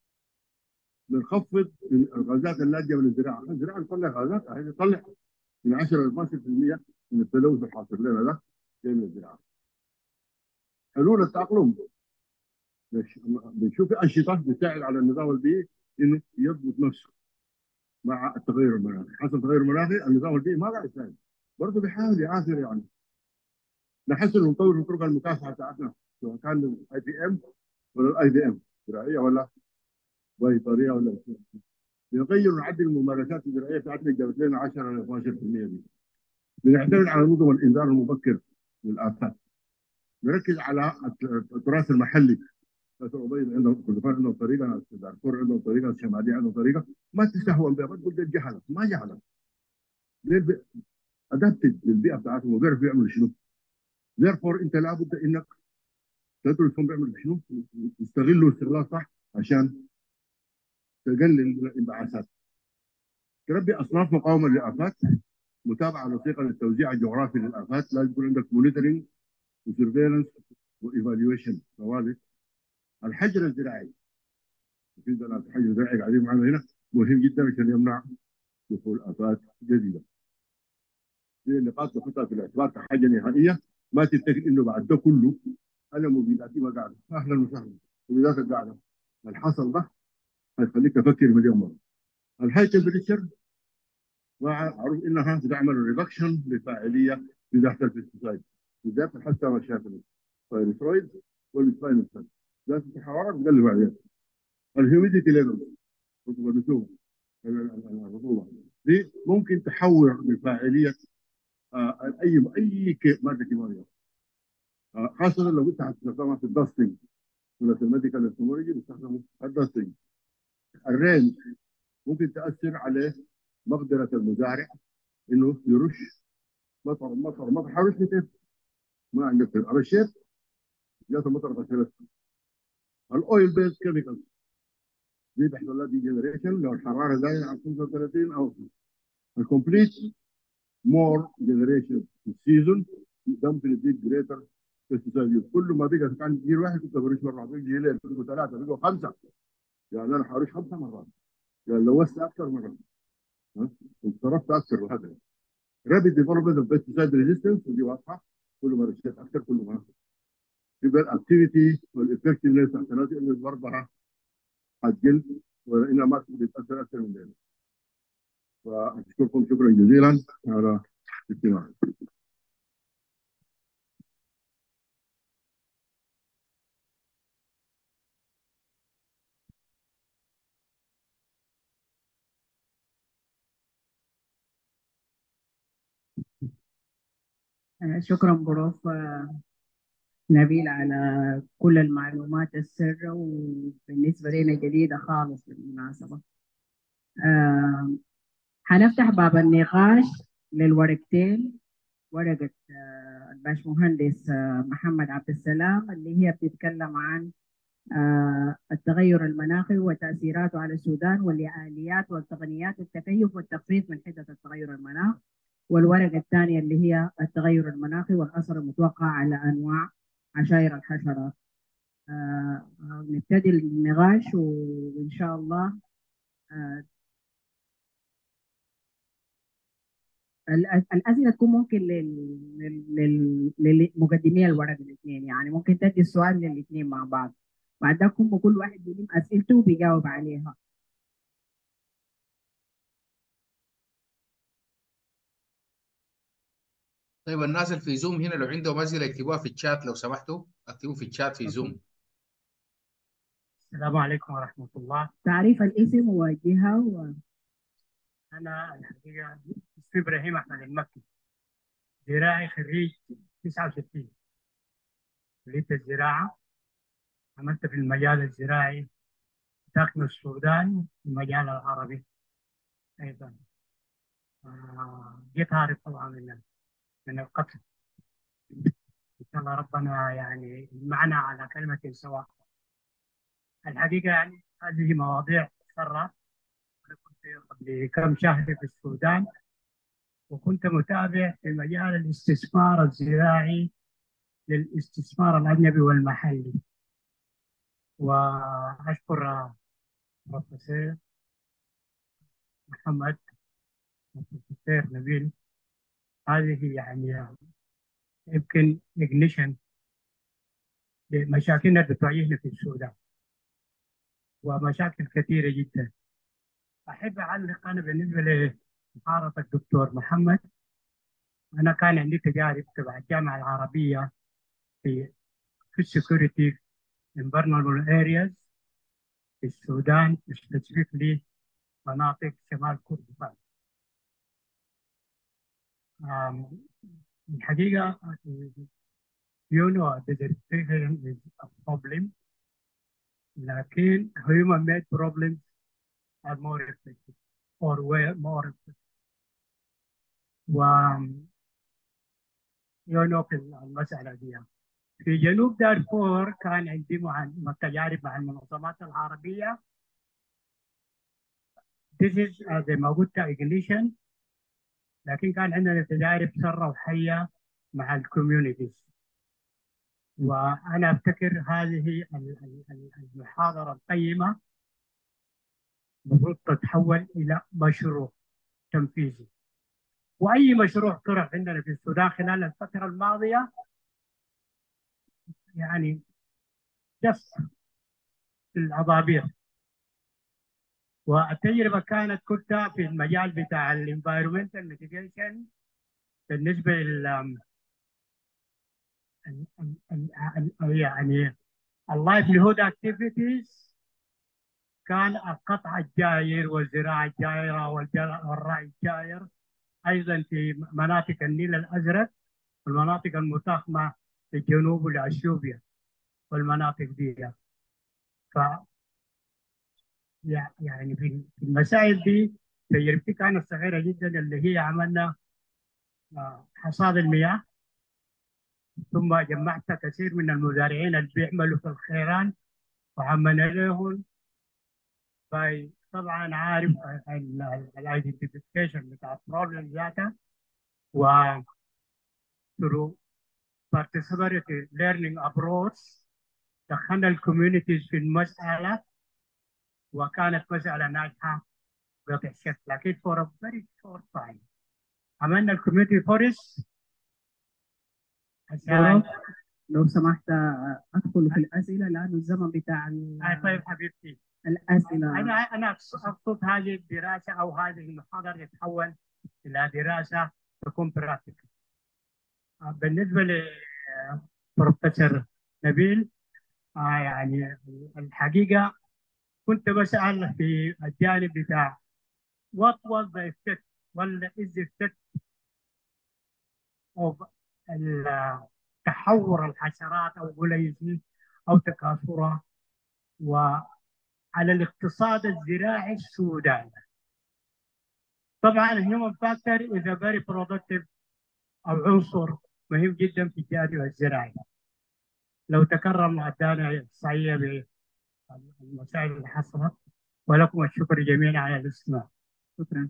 بنخفض من الغازات الناتجه من الزراعه، الزراعه بتطلع غازات هي تطلع من 10 ل 12% من التلوث الحاصل لنا ده جاي من الزراعه. حلول التأقلم بنش- بنشوف انشطه بتساعد على النظام البيئي انه يضبط نفسه مع التغير المناخي، حصل تغير مناخي النظام البيئي ما قاعد يساعد برضه بيحاول يعافر يعني نحسن ونطور من طرق المكافحه بتاعتنا سواء كان الاي بي ام ولا الاي بي ام زراعيه ولا بيطريه ولا بنغير ونعدل الممارسات الزراعيه بتاعتنا جابت لنا 10 ل 12% دي بنعتمد على نظم الانذار المبكر للافات نركز على التراث المحلي ناس الأبيض عندهم كردفان عندهم طريقه ناس دارفور عندهم طريقه ناس الشماليه عندهم طريقه ما تستهون بها ما تقول دول جهله ما جهله دول ادابتد للبيئه بتاعتهم وبيعرفوا يعملوا شنو therefore انت لابد انك تدرسهم بيعملوا شنو يستغلوا استغلال صح عشان تقلل الانبعاثات تربي اصناف مقاومه للافات متابعه دقيقه للتوزيع الجغرافي للافات لازم يكون عندك مونيتورنج وسيرفيلنس وايفالويشن طوالي الحجر الزراعي في ناس حجر زراعي قاعدين معنا هنا مهم جدا عشان يمنع دخول افات جديده. دي النقاط نحطها في الاعتبار كحاجه نهائيه ما تفتكر انه بعد ده كله انا مبيداتي ما قاعده اهلا وسهلا مبيداتك قاعده الحصل ده هيخليك تفكر مليون مره. الهاي تمبريتشر معروف انها بتعمل ريدكشن للفاعليه في ذات البيستيسايد بالذات حتى مشاكل الثايرويد والسباينال ذات الحراره بتقلل بعدين الهيوميديتي ليفل رطوبه الرسوب الرطوبه دي ممكن تحول من فاعليه آه اي اي كي- ماده كيماويه آه خاصه لو انت هتستخدمها في الدستنج ولا في الميديكال انتمولوجي بيستخدموا الدستنج الرينج ممكن تاثر على مقدره المزارع انه يرش مطر مطر مطر حرش متر ما عندك رشيت جات المطر غسلت الاويل بيز كيميكالز دي بيحصل لها دي جنريشن لو الحراره زايده عن 35 او الكومبليت مور جنريشن في السيزون ده ممكن يديك جريتر بيستيسايد كل ما بقى كان جيل واحد كنت برش مره بقى جيلين بقوا ثلاثه بقوا خمسه يعني انا حرش خمسه مرات يعني لوثت اكثر مره ها انصرفت اكثر وهكذا رابيد ديفلوبمنت اوف بيستيسايد ريزيستنس ودي واضحه كل ما رشيت اكثر كل ما يبقى الاكتيفيتي والافكتفنس بتاعت الناس برضها هتقل وانها ما بتاثر اكثر من ذلك فاشكركم شكرا جزيلا على الاستماع آه، شكرا بروف آه، نبيل على كل المعلومات السر وبالنسبة لنا جديدة خالص بالمناسبة آه، هنفتح باب النقاش للورقتين ورقة آه، الباشمهندس آه، محمد عبد السلام اللي هي بتتكلم عن آه، التغير المناخي وتأثيراته على السودان والآليات والتقنيات التكيف والتخفيف من حدة التغير المناخ والورقة الثانية اللي هي التغير المناخي والأثر المتوقع على أنواع عشائر الحشرات آه، نبتدي النقاش وإن شاء الله آه، الأ- الأسئلة تكون ممكن لل- لل- لل- للمقدمي الورق الاثنين يعني ممكن تدي السؤال للاثنين مع بعض بعد ذاك هم كل واحد بيلم أسئلته وبيجاوب عليها طيب الناس اللي في زوم هنا لو عندهم اسئله يكتبوها في الشات لو سمحتوا اكتبوا في الشات في زوم السلام عليكم ورحمة الله تعريف الاسم والجهة و... أنا الحقيقة اسمي إبراهيم أحمد المكي زراعي خريج 69 كلية الزراعة عملت في المجال الزراعي داخل السودان المجال العربي أيضا آه، جيت هارب طبعا من من القتل إن شاء الله ربنا يعني يجمعنا على كلمة سواء الحقيقة يعني هذه مواضيع سرة أنا كنت قبل كم شهر في السودان وكنت متابع في مجال الاستثمار الزراعي للاستثمار الأجنبي والمحلي وأشكر بروفيسور محمد وبروفيسور نبيل هذه يعني يمكن إجنيشن لمشاكلنا اللي بتواجهنا في السودان ومشاكل كثيرة جدا أحب أعلق أنا بالنسبة لمحاربة الدكتور محمد أنا كان عندي تجارب تبع الجامعة العربية في في السكيورتي environmental areas في السودان specifically مناطق شمال كردفان um, الحقيقة you know desertification is a problem لكن human made problems are more effective or were more effective و you know في المسألة دي في جنوب دارفور كان عندي مع تجارب مع المنظمات العربية This is uh, زي ما قلت ignition لكن كان عندنا تجارب سرة وحية مع الكوميونيتيز وأنا أفتكر هذه ال- ال- ال- المحاضرة القيمة المفروض تتحول إلى مشروع تنفيذي وأي مشروع طرح عندنا في السودان خلال الفترة الماضية يعني جس في الأضابير والتجربة كانت كلها في المجال بتاع الانفايرمنتال ميتيجيشن بالنسبة لل ال- ال- ال- ال- يعني اللايفليهود اكتيفيتيز كان القطع الجاير والزراعة الجايرة والجر- والرعي الجاير أيضا في مناطق النيل الأزرق والمناطق المتاخمة في الجنوب والأثيوبيا والمناطق دي ف يع- يعني في في المسائل دي تجربتي كانت صغيرة جدا اللي هي عملنا آه، حصاد المياه ثم جمعت كثير من المزارعين اللي بيعملوا في الخيران وعملنا لهم باي طبعا عارف الايدنتيفيكيشن بتاع البروبلم ذاتها و through participatory learning approach دخلنا الكوميونيتيز في المسألة وكانت مسألة ناجحة بقطع الشك لكن for a very short time عملنا الكوميونتي فورست عشان لو سمحت آه، أدخل في الأسئلة لأنه الزمن بتاع ال- آه، طيب حبيبتي الأسئلة انا انا اقصد هذه الدراسه او هذه المحاضره تتحول الى دراسه تكون براكتيكال بالنسبه لبروفيسور نبيل آه يعني الحقيقه كنت بسال في الجانب بتاع what was the effect ولا is the effect of ال- تحور الحشرات او غليظ او تكاثرها وعلى الاقتصاد الزراعي السوداني طبعا الهيومن فاكتور is a very productive او عنصر مهم جدا في الجانب الزراعي لو تكرم ادانا الصحيه بالمسائل اللي حصلت ولكم الشكر جميعا على الاستماع شكرا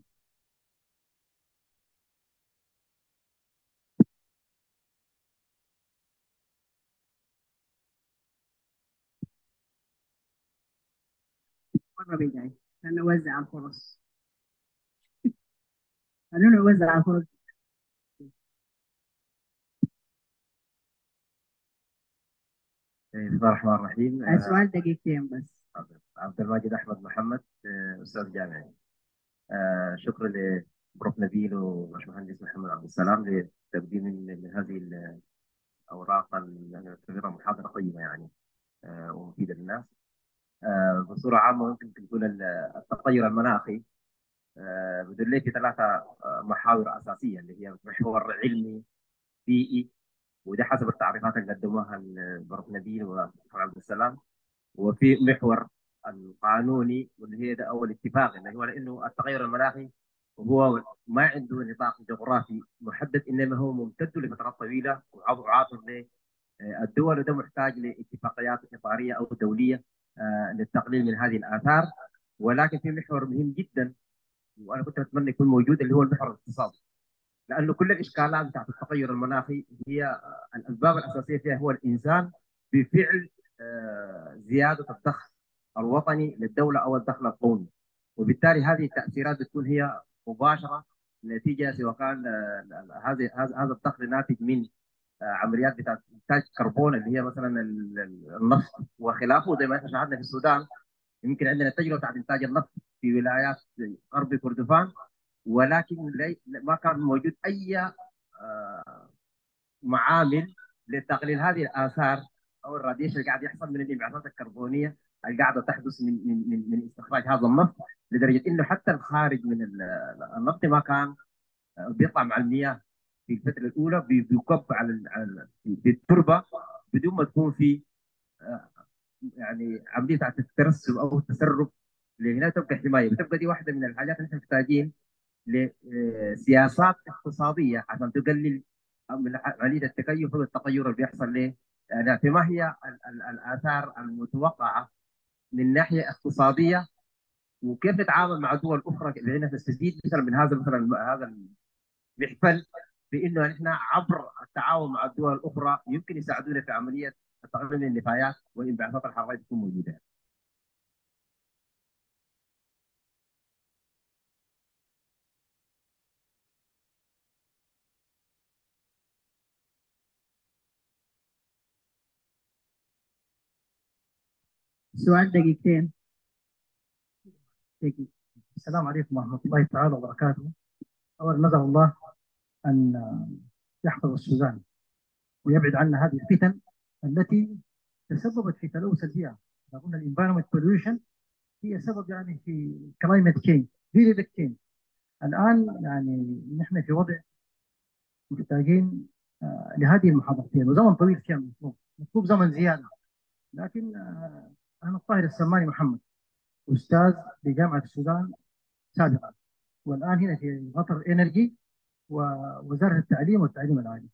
مرة بيجي خلينا نوزع الفرص خلينا نوزع الفرص بسم الله الرحمن الرحيم آه، السؤال دقيقتين بس عبد الماجد احمد محمد آه، استاذ جامعي آه، شكرا لبروف نبيل وباشمهندس محمد عبد السلام لتقديم لهذه الاوراق الكبيره محاضره قيمه يعني آه، ومفيده للناس آه، بصوره عامه ممكن تقول ال- التغير المناخي آه، بدل لي في ثلاثه آه، محاور اساسيه اللي هي محور علمي بيئي وده حسب التعريفات اللي قدموها البروف نبيل ومحمد عبد السلام وفي محور القانوني واللي هي ده اول اتفاق اللي هو لانه التغير المناخي هو ما عنده نطاق جغرافي محدد انما هو ممتد لفترات طويله وعاطف للدول وده محتاج لاتفاقيات اطاريه او دوليه آه، للتقليل من هذه الاثار ولكن في محور مهم جدا وانا كنت اتمنى يكون موجود اللي هو المحور الاقتصادي لانه كل الاشكالات بتاعت التغير المناخي هي آه، الاسباب الاساسيه فيها هو الانسان بفعل آه، زياده الدخل الوطني للدوله او الدخل القومي وبالتالي هذه التاثيرات بتكون هي مباشره نتيجه سواء كان آه، هذا هذا هذا الدخل ناتج من آه، عمليات بتاعت انتاج كربون اللي هي مثلا ال- ال- النفط وخلافه زي ما احنا شاهدنا في السودان يمكن عندنا تجربه بتاعت انتاج النفط في ولايات غرب كردفان ولكن لي- ما كان موجود اي آه، معامل لتقليل هذه الاثار او الراديشن اللي قاعد يحصل من الانبعاثات الكربونيه اللي قاعده تحدث من من من, من استخراج هذا النفط لدرجه انه حتى الخارج من ال- النفط ما كان آه، بيطلع مع المياه في الفتره الاولى بي- بيكب على ال- على ال- في التربه بدون ما تكون في آه، يعني عمليه بتاعت الترسب او التسرب لهنا تبقى حمايه بتبقى دي واحده من الحاجات اللي احنا محتاجين لسياسات اقتصاديه عشان تقلل من عمليه التكيف والتغير اللي بيحصل ليه؟ يعني فما هي ال- ال- الاثار المتوقعه من ناحيه اقتصاديه وكيف نتعامل مع دول اخرى بانها تستفيد مثلا من هذا مثلا هذا المحفل بانه نحن عبر التعاون مع الدول الاخرى يمكن يساعدونا في عمليه تقليل النفايات والانبعاثات الحراريه تكون موجوده. سؤال دقيقتين دقيقة. السلام عليكم ورحمة الله تعالى وبركاته أولا نسأل الله أن يحفظ السودان ويبعد عنا هذه الفتن التي تسببت في تلوث البيئة إذا قلنا الانفايرمنت بوليوشن هي سبب يعني في كلايمت تشينج فيري بيج تشينج الآن يعني نحن في وضع محتاجين آه، لهذه المحاضرتين وزمن طويل كان مطلوب مطلوب زمن زيادة لكن آه، أنا الطاهر السماني محمد أستاذ بجامعة السودان سابقا والآن هنا في قطر إنرجي ووزارة التعليم والتعليم العالي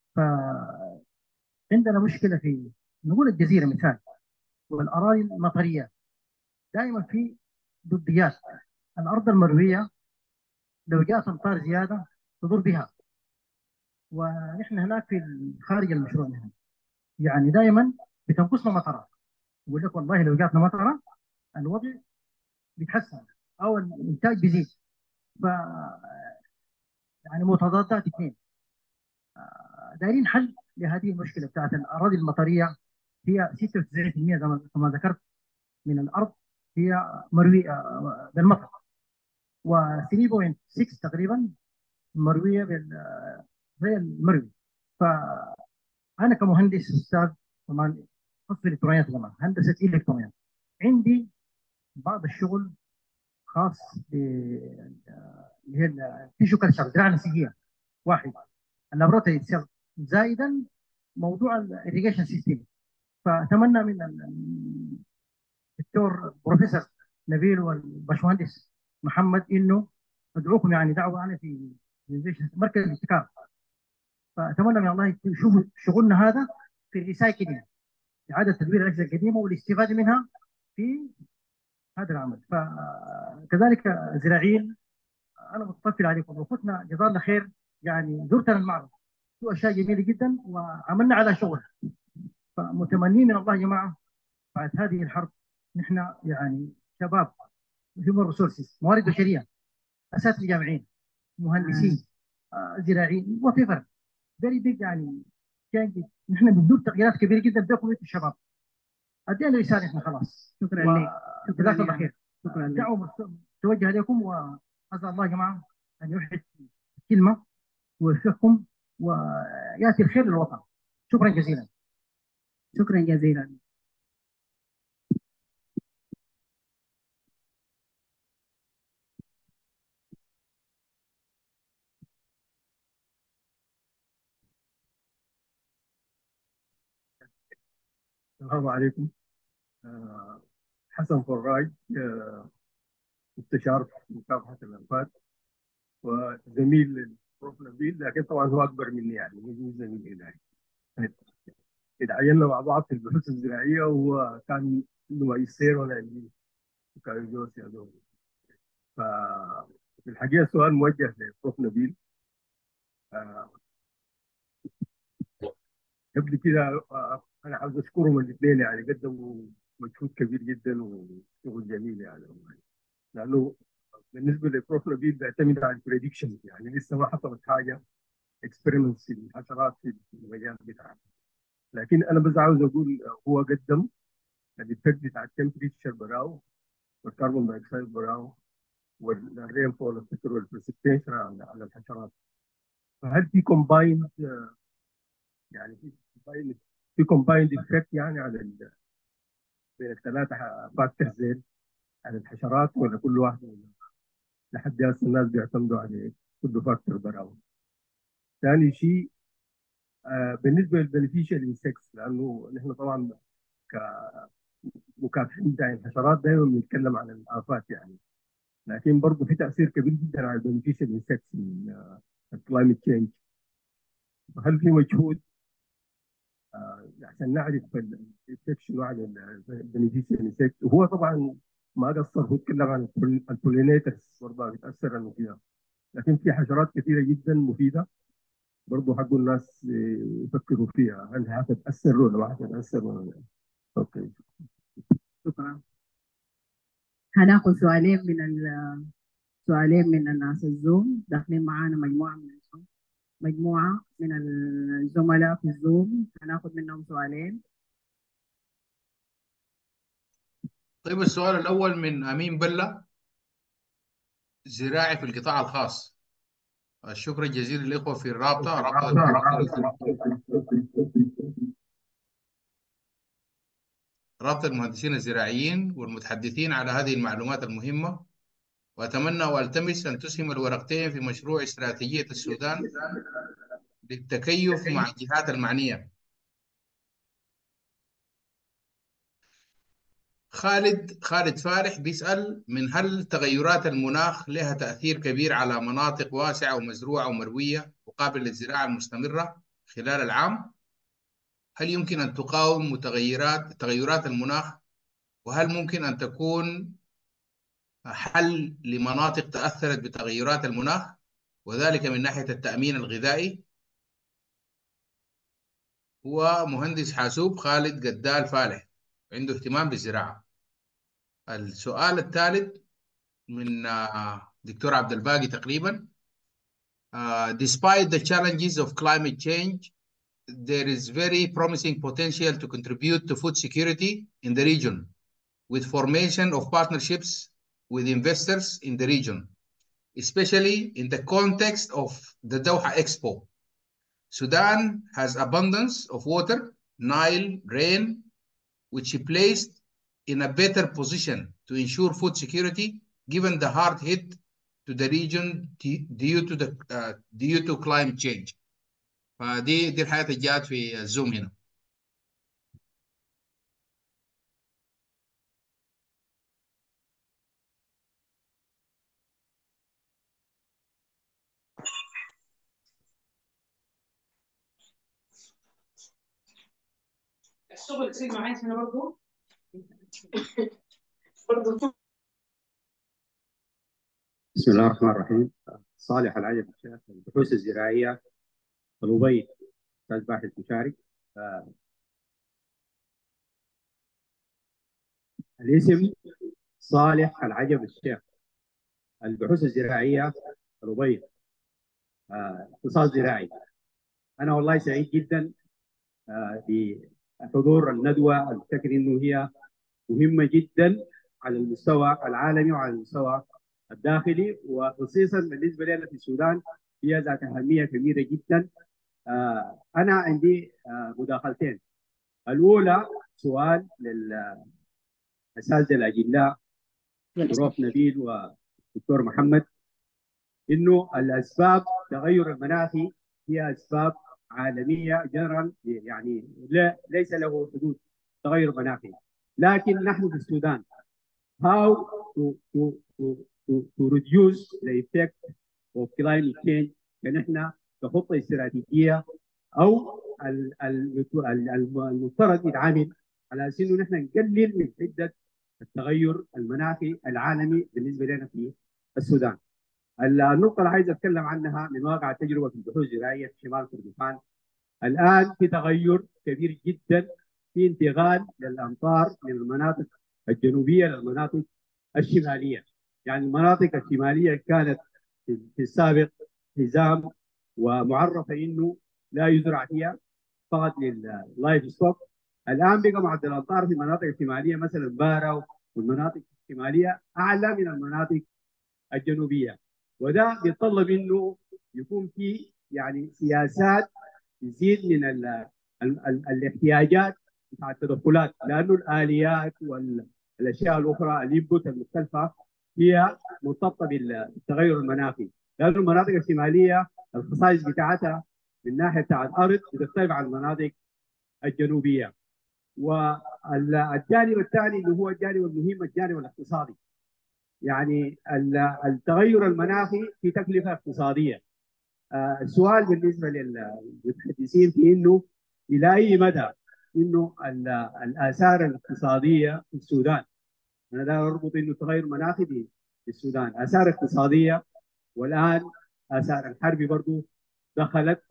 فعندنا مشكلة في نقول الجزيرة مثال والأراضي المطرية دائما في ضديات الأرض المروية لو جاءت أمطار زيادة تضر بها ونحن هناك في خارج المشروع هنا يعني دائما بتنقصنا مطرة يقول لك والله لو جاتنا مطرة الوضع بيتحسن أو الإنتاج بيزيد ف يعني متضادات اثنين آه، دايرين حل لهذه المشكله بتاعت الاراضي المطريه هي 96% زي ما- كما ذكرت من الارض هي مرويه آه، بالمطر و 3.6 تقريبا مرويه بال آه، زي المروي فانا كمهندس استاذ كمان قسم الكترونيات كمان هندسه الكترونيات عندي بعض الشغل خاص ب آه، اللي هي التيشو كلتشر زراعه نسيجيه واحد اللابراتوري سيل زائدا موضوع الاريجيشن سيستم فاتمنى من ال- الدكتور بروفيسور نبيل والباشمهندس محمد انه ادعوكم يعني دعوه انا في في مركز الابتكار فاتمنى من الله يشوفوا شغلنا هذا في الريسايكلينج اعاده تدوير الاجهزه القديمه والاستفاده منها في هذا العمل فكذلك زراعيين انا متطفل عليكم واخوتنا جزاه الله خير يعني زرتنا المعرض في اشياء جميله جدا وعملنا على شغل فمتمنين من الله يا جماعه بعد هذه الحرب نحن يعني شباب هيومن ريسورسز موارد بشريه اساتذه جامعيين مهندسين آه، زراعيين وات ايفر فيري بيج يعني change. نحن بندور تغييرات كبيره جدا بينكم انتم الشباب ادينا رساله احنا خلاص شكرا و- لك شكرا جزاك الله لك خير شكرا لك دعوه مست- توجه لكم واسال الله يا جماعه ان يوحد كلمه ويوفقكم وياتي الخير للوطن شكرا جزيلا شكرا جزيلا السلام عليكم آه، حسن فراج آه، مستشار في مكافحة الآفات وزميل للبروف نبيل لكن طبعا هو أكبر مني يعني مش زميل إلهي اتعيننا مع بعض في البحوث الزراعية وهو كان عنده ماجستير وأنا عندي بكالوريوس يا دوب ففي الحقيقة السؤال موجه لبروف نبيل آه، قبل كده آه، أنا عاوز أشكرهم الاثنين يعني قدموا مجهود كبير جدا وشغل جميل يعني لأنه بالنسبة لبروف نبيل بيعتمد على البريدكشن يعني لسه ما حصلت حاجة اكسبيرمنتس في الحشرات في المجال بتاعنا لكن انا بس عاوز اقول هو قدم الايفكت بتاع التمبريتشر براو والكربون دايوكسيد براو والرين فول افتكر والبريسبتيشن على على الحشرات فهل في كومبايند يعني في combined في كومبايند افكت يعني على ال- بين الثلاثه فاكتورز ديل على الحشرات ولا كل واحد منهم؟ لحد هسه الناس بيعتمدوا على كل فاكتور براو ثاني شيء آه بالنسبه للبنفيشال انسكتس لانه نحن طبعا كمكافحين بتاع الحشرات دائما بنتكلم عن الافات يعني لكن برضه في تاثير كبير جدا على البنفيشال انسكتس من الكلايمت تشينج هل في مجهود آه، عشان نعرف الانفكشن على البنفيشال انسكت وهو طبعا ما قصر هو اتكلم عن البولينيترز برضه بتاثر انه فيها لكن في حشرات كثيره جدا مفيده برضه حقوا الناس آه، يفكروا فيها هل هتتاثر ولا ما هتتاثر ولا لا اوكي شكرا هناخذ سؤالين من ال- سؤالين من الناس الزوم داخلين معانا مجموعة من الزوم مجموعة من الزملاء في الزوم هناخذ منهم سؤالين طيب السؤال الأول من أمين بلة زراعي في القطاع الخاص الشكر الجزيل للإخوة في الرابطة رابطة رابطة المهندسين الزراعيين والمتحدثين على هذه المعلومات المهمة وأتمنى وألتمس أن تسهم الورقتين في مشروع استراتيجية السودان للتكيف مع الجهات المعنية خالد خالد فالح بيسأل من هل تغيرات المناخ لها تأثير كبير على مناطق واسعة ومزروعة ومروية وقابلة للزراعة المستمرة خلال العام؟ هل يمكن أن تقاوم متغيرات تغيرات المناخ؟ وهل ممكن أن تكون حل لمناطق تأثرت بتغيرات المناخ وذلك من ناحية التأمين الغذائي؟ هو مهندس حاسوب خالد قدال فالح عنده اهتمام بالزراعة السؤال الثالث من آه، دكتور عبد الباقي تقريبا Uh, despite the challenges of climate change, there is very promising potential to contribute to food security in the region with formation of partnerships with investors in the region, especially in the context of the Doha Expo. Sudan has abundance of water, Nile, rain, which placed in a better position to ensure food security given the hard hit to the region d- due to the uh, due to climate change. فدي دي الحاجات اللي جات في الزوم هنا. الشغل يصير معي هنا برضه برضه بسم الله الرحمن الرحيم صالح العجب الشيخ البحوث الزراعية الأبي أستاذ باحث مشارك آه، الاسم صالح العجب الشيخ البحوث الزراعية الأبي آه، اقتصاد زراعي أنا والله سعيد جدا آه، بحضور الندوة أفتكر إنه هي مهمة جدا على المستوى العالمي وعلى المستوى الداخلي وخصيصا بالنسبه لنا في السودان هي ذات اهميه كبيره جدا آه انا عندي آه مداخلتين الاولى سؤال للاساتذه الاجلاء بروف نبيل والدكتور محمد انه الاسباب التغير المناخي هي اسباب عالميه جنرال يعني لا ليس له حدود تغير مناخي لكن نحن في السودان how to to to to, to reduce the effect of climate change فنحن كخطه استراتيجيه او ال- ال- ال- المفترض يتعامل على اساس انه نحن نقلل من حده التغير المناخي العالمي بالنسبه لنا في السودان. النقطه اللي عايز اتكلم عنها من واقع التجربه في البحوث الزراعيه في شمال كردستان الان في تغير كبير جدا في انتقال للامطار من المناطق الجنوبيه للمناطق الشماليه يعني المناطق الشماليه كانت في في السابق حزام ومعرفه انه لا يزرع فيها فقط لللايف ستوك الان بقى معدل الامطار في المناطق الشماليه مثلا بارا والمناطق الشماليه اعلى من المناطق الجنوبيه وده بيتطلب انه يكون في يعني سياسات تزيد من ال ال ال الاحتياجات بتاع التدخلات لانه الاليات والاشياء الاخرى الانبوت المختلفه هي مرتبطه بالتغير المناخي لانه المناطق الشماليه الخصائص بتاعتها من ناحيه بتاع الارض بتختلف عن المناطق الجنوبيه والجانب الثاني اللي هو الجانب المهم الجانب الاقتصادي يعني التغير المناخي في تكلفه اقتصاديه السؤال بالنسبه للمتحدثين في انه الى اي مدى انه الاثار الاقتصاديه في السودان انا لا اربط انه تغير مناخي في السودان اثار اقتصاديه والان اثار الحرب برضو دخلت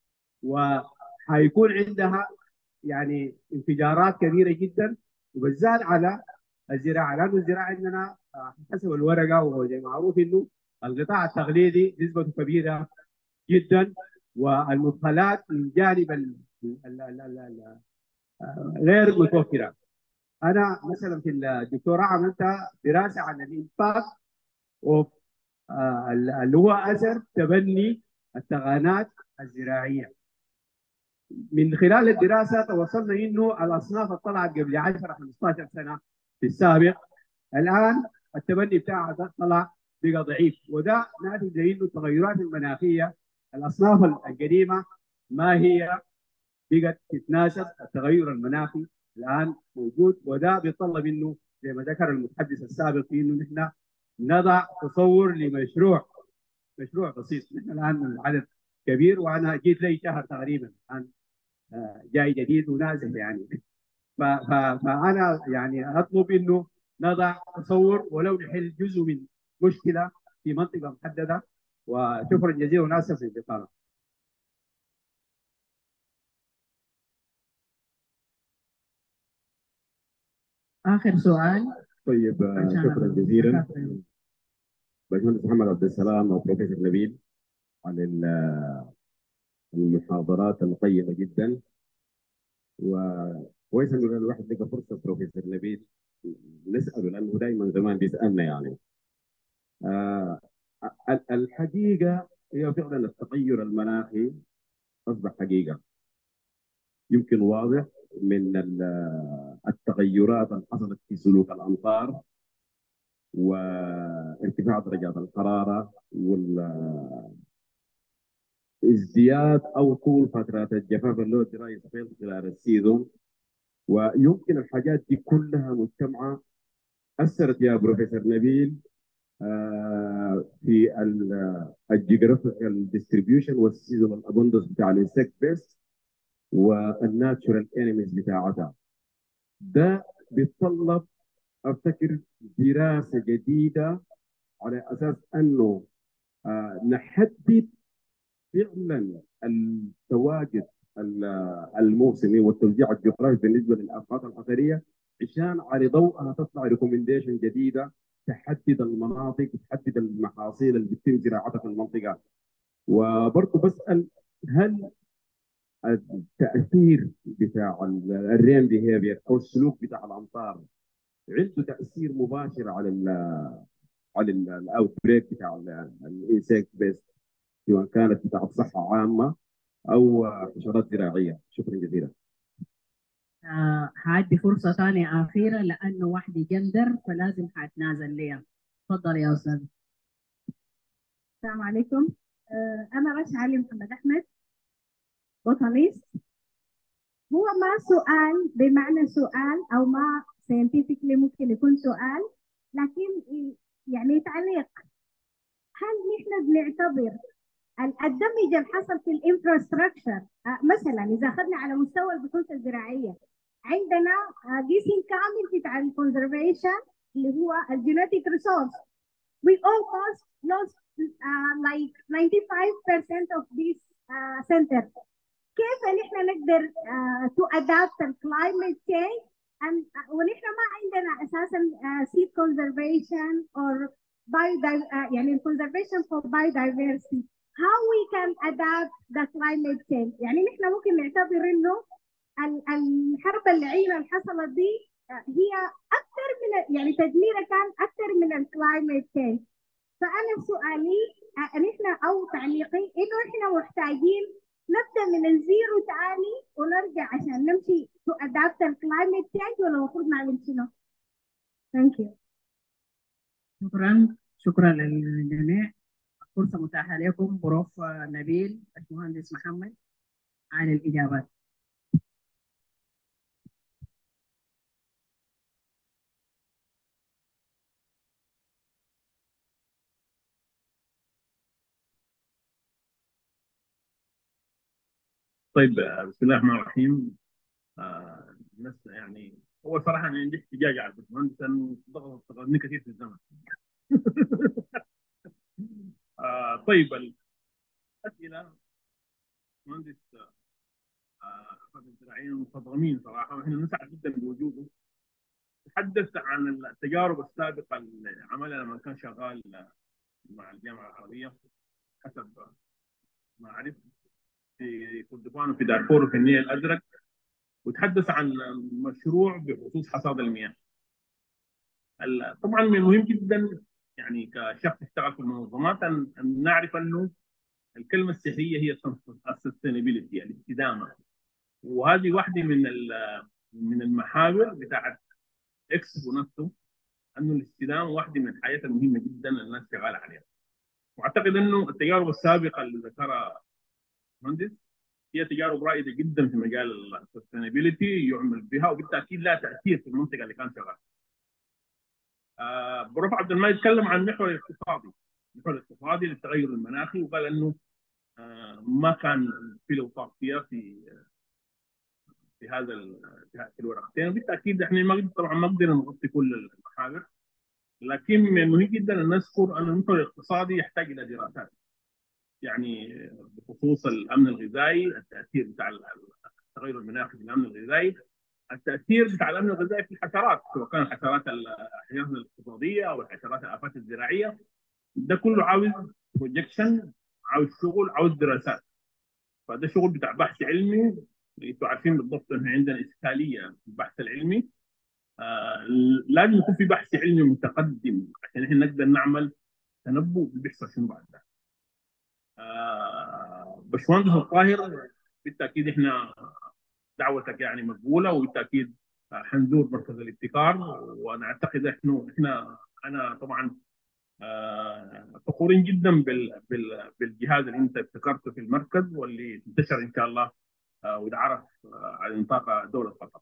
وحيكون عندها يعني انفجارات كبيره جدا وبالذات على الزراعه لانه الزراعه عندنا حسب الورقه وهو زي معروف انه القطاع التقليدي نسبته كبيره جدا والمدخلات من جانب ال ال ال ال ال غير متوفره. انا مثلا في الدكتوراه عملت دراسه عن الامباكت اوف اللي هو اثر تبني التغانات الزراعيه. من خلال الدراسه توصلنا انه الاصناف اللي طلعت قبل 10 15 سنه في السابق الان التبني بتاعها طلع بقى ضعيف وده ناتج لانه التغيرات المناخيه الاصناف القديمه ما هي بقت تتناسب التغير المناخي الان موجود وده بيتطلب انه زي ما ذكر المتحدث السابق انه نحن نضع تصور لمشروع مشروع بسيط نحن الان العدد كبير وانا جيت لي شهر تقريبا الان جاي جديد ونازل يعني فانا يعني اطلب انه نضع تصور ولو نحل جزء من مشكله في منطقه محدده وشكرا جزيلا وناسف للاطاله. اخر سؤال طيب شكرا جزيلا باشمهندس محمد عبد السلام وبروفيسور نبيل على المحاضرات القيمه جدا وكويس انه الواحد لقى فرصه بروفيسور نبيل نساله لانه دائما زمان بيسالنا يعني آه الحقيقه هي فعلا التغير المناخي اصبح حقيقه يمكن واضح من التغيرات اللي حصلت في سلوك الامطار وارتفاع درجات الحراره والازدياد او طول فترات الجفاف اللي هو الدراي سبيل خلال السيزون ويمكن الحاجات دي كلها مجتمعه اثرت يا بروفيسور نبيل في الجيوغرافيكال ديستريبيوشن والسيزونال ابوندنس بتاع الانسكت بيست والناتشورال انيميز بتاعتها ده بيتطلب افتكر دراسه جديده على اساس انه آه نحدد فعلا التواجد الموسمي والتوزيع الجغرافي بالنسبه للافقات الاثريه عشان على ضوءها تطلع ريكومنديشن جديده تحدد المناطق وتحدد المحاصيل اللي بتتم زراعتها في المنطقه وبرضه بسال هل التاثير بتاع الرين بيهيفير او السلوك بتاع الامطار عنده تاثير مباشر على ال على الاوت بريك بتاع الانسكت بيست سواء كانت بتاع صحه عامه او حشرات زراعيه شكرا جزيلا آه هادي فرصة ثانية أخيرة لأنه واحد يجندر فلازم حاتنازل ليها تفضل يا أستاذ السلام عليكم آه أنا رشا علي محمد أحمد بوتانيست هو ما سؤال بمعنى سؤال أو ما ساينتفكلي ممكن يكون سؤال لكن يعني تعليق هل نحن بنعتبر الدمج اللي حصل في الانفراستراكشر مثلا اذا اخذنا على مستوى البحوث الزراعيه عندنا قسم كامل بتاع الكونزرفيشن اللي هو الجينيتيك ريسورس we almost lost uh, like 95% of this uh, center كيف نحن نقدر uh, to adapt the climate change and uh, ونحن ما عندنا اساسا uh, seed conservation or bio uh, يعني conservation for biodiversity how we can adapt the climate change يعني نحن ممكن نعتبر انه ال- الحرب اللعينه اللي حصلت دي هي اكثر من يعني تدميرها كان اكثر من الكلايمت تشينج فانا سؤالي آه، نحن او تعليقي انه احنا محتاجين نبدا من الزيرو تاني ونرجع عشان نمشي to adapt الكلايمت تشينج ولا المفروض نعمل شنو؟ ثانك يو شكرا شكرا للجميع فرصة متاحة لكم بروف نبيل باشمهندس محمد عن الإجابات طيب آه، بسم الله الرحمن الرحيم آه، الناس يعني هو صراحه انا عندي احتجاج على الباشمهندس انه ضغط ضغطني كثير في الزمن آه، طيب الاسئله مهندس آه، احمد الزراعي مخضرمين صراحه واحنا نسعد جدا بوجوده تحدث عن التجارب السابقه اللي عملها لما كان شغال مع الجامعه العربيه حسب ما اعرف في كردفان وفي دارفور وفي النيل الازرق وتحدث عن مشروع بخصوص حصاد المياه. ال- طبعا من المهم جدا يعني كشخص اشتغل في المنظمات ان أن نعرف انه الكلمه السحريه هي السستينابيلتي الاستدامه وهذه واحده من ال- من المحاور بتاعت اكسبو نفسه انه الاستدامه واحده من الحاجات المهمه جدا الناس شغاله عليها. واعتقد انه التجارب السابقه اللي ذكرها مهندس هي تجارب رائده جدا في مجال السستينابيلتي يعمل بها وبالتاكيد لها تاثير في المنطقه اللي كان شغال. آه بروف عبد المجيد تكلم عن المحور الاقتصادي، المحور الاقتصادي للتغير المناخي وقال انه آه ما كان في له فيها في في هذا ال- في الورقتين وبالتاكيد احنا ما قد- طبعا ما قدرنا نغطي كل المحاور لكن من المهم جدا ان نذكر ان المحور الاقتصادي يحتاج الى دراسات يعني بخصوص الامن الغذائي التاثير بتاع التغير المناخي في الامن الغذائي التاثير بتاع الامن الغذائي في الحشرات سواء كان الحشرات الحشرات الاقتصاديه او الحشرات الافات الزراعيه ده كله عاوز بروجكشن عاوز شغل عاوز دراسات فده شغل بتاع بحث علمي انتوا عارفين بالضبط ان عندنا اشكاليه في البحث العلمي آه لازم يكون في بحث علمي متقدم عشان احنا نقدر نعمل تنبؤ بيحصل شنو بعد ده. آه باشمهندس الطاهر بالتاكيد احنا دعوتك يعني مقبوله وبالتاكيد آه، حنزور مركز الابتكار وانا اعتقد احنا احنا انا طبعا آه، فخورين جدا بال بال بالجهاز اللي انت ابتكرته في المركز واللي انتشر ان شاء الله آه، ويتعرف آه، على نطاق دوله قطر.